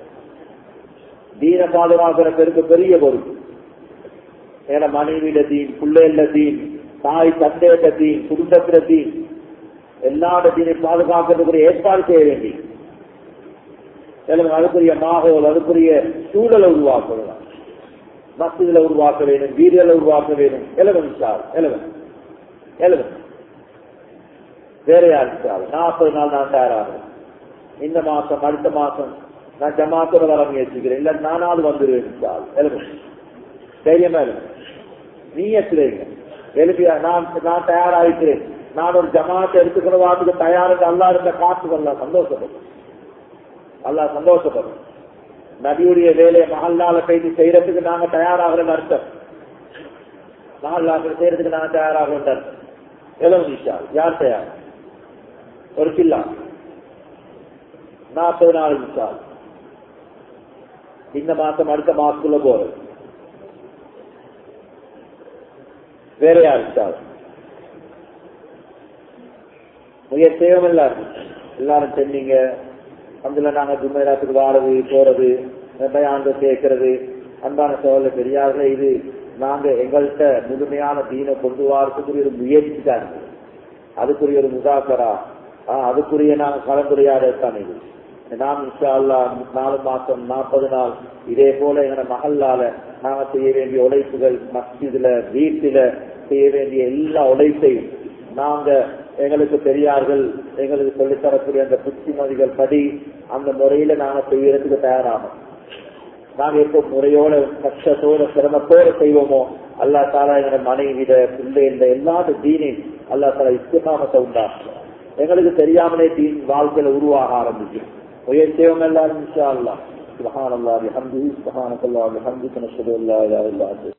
தீன பாதுகாக்கிற பெருக்கு பெரிய பொறுப்பு ஏன்னா மனைவியில தீன் பிள்ளைகள தீன் தாய் தந்தையிட்ட தீன் குடும்பத்தில தீன் எல்லாரோட தீனை பாதுகாக்கிறதுக்குரிய ஏற்பாடு செய்ய வேண்டி எழுதுங்க அதுக்குரிய மாகோல் அதுக்குரிய சூழலை உருவாக்கணும் மசிதில உருவாக்க வேண்டும் வீடுகளை உருவாக்க வேண்டும் எழுதுங்க சார் எழுதுங்க எழுதுங்க வேற யாரு சார் நாற்பது நாள் நான் தயாராகிறேன் இந்த மாசம் அடுத்த மாசம் நான் ஜமாத்தோட வர முயற்சிக்கிறேன் இல்ல நானாவது வந்துருவேன் சார் எழுதுங்க தைரியமா எழுதுங்க நீ எத்துறீங்க எழுதியா நான் நான் தயாராகிக்கிறேன் நான் ஒரு ஜமாத்தை எடுத்துக்கணும் வாட்டுக்கு தயாருக்கு அல்லா இருந்த காத்துக்கொள்ளலாம் சந்தோஷப்படும் அல்லா சந்தோஷப்படும் நபியுடைய வேலையை மகல்லால போயிட்டு செய்யறதுக்கு நாங்க தயாராகிறோம் அர்த்தம் மகல்லாக்கள் செய்யறதுக்கு நாங்க தயாராகிறோம் அர்த்தம் எவ்வளவு நிஷா யார் தயார் ஒரு கில்லா நாற்பது நாள் நிஷா இந்த மாசம் அடுத்த மாசத்துக்குள்ள போறது வேற யார் நிஷா முயற்சி செய்வோம் எல்லாரும் எல்லாரும் சென்னீங்க அதுல நாங்க ஜுமேராத்துக்கு வாரது போறது பயாங்க கேட்கறது அன்பான சோழ பெரியார்களே இது நாங்க எங்கள்கிட்ட முழுமையான தீனை கொண்டு வரதுக்குரிய ஒரு முயற்சி தான் இது. அதுக்குரிய ஒரு முதாக்கரா ஆஹ் அதுக்குரிய நாங்க கலந்துரையாடல் தான் இது நாம் இன்ஷா அல்லாஹ் நாலு மாசம் நாற்பது நாள் இதே போல எங்க மகல்லால நாங்க செய்ய வேண்டிய உழைப்புகள் மஸ்ஜிதுல வீட்டில செய்ய வேண்டிய எல்லா உழைப்பையும் நாங்க எங்களுக்கு பெரியார்கள் எங்களுக்கு சொல்லித்தரக்கூடிய அந்த புத்திமதிகள் படி அந்த முறையில நாங்க செய்யறதுக்கு தயாராகும் நாங்க எப்போ முறையோட கஷ்டத்தோட சிரமத்தோட செய்வோமோ அல்லா தாலா எங்களோட மனைவிட பிள்ளைகள எல்லாத்த தீனையும் அல்லா தாலா இஸ்திகாமத்தை உண்டாகும் எங்களுக்கு தெரியாமலே தீன் வாழ்க்கையில உருவாக ஆரம்பிக்கும் முயற்சியவங்க எல்லாரும் இன்ஷா அல்லாஹ் سبحان الله بحمده سبحانك الله وبحمدك نشهد ان لا اله الا انت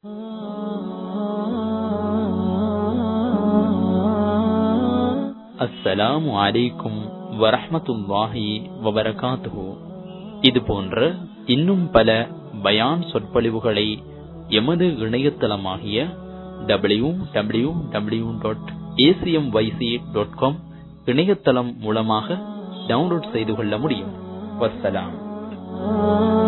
அஸ்ஸலாமு அலைக்கும் வரஹ்மத்துல்லாஹி வபரகாத்துஹு இது போன்ற இன்னும் பல பயான் சொற்பொழிவுகளை எமது இணையதளமாகிய W W W dot ACM YC dot com இணையதளம் மூலமாக டவுன்லோட் செய்து கொள்ள முடியும் வஸ்ஸலாம்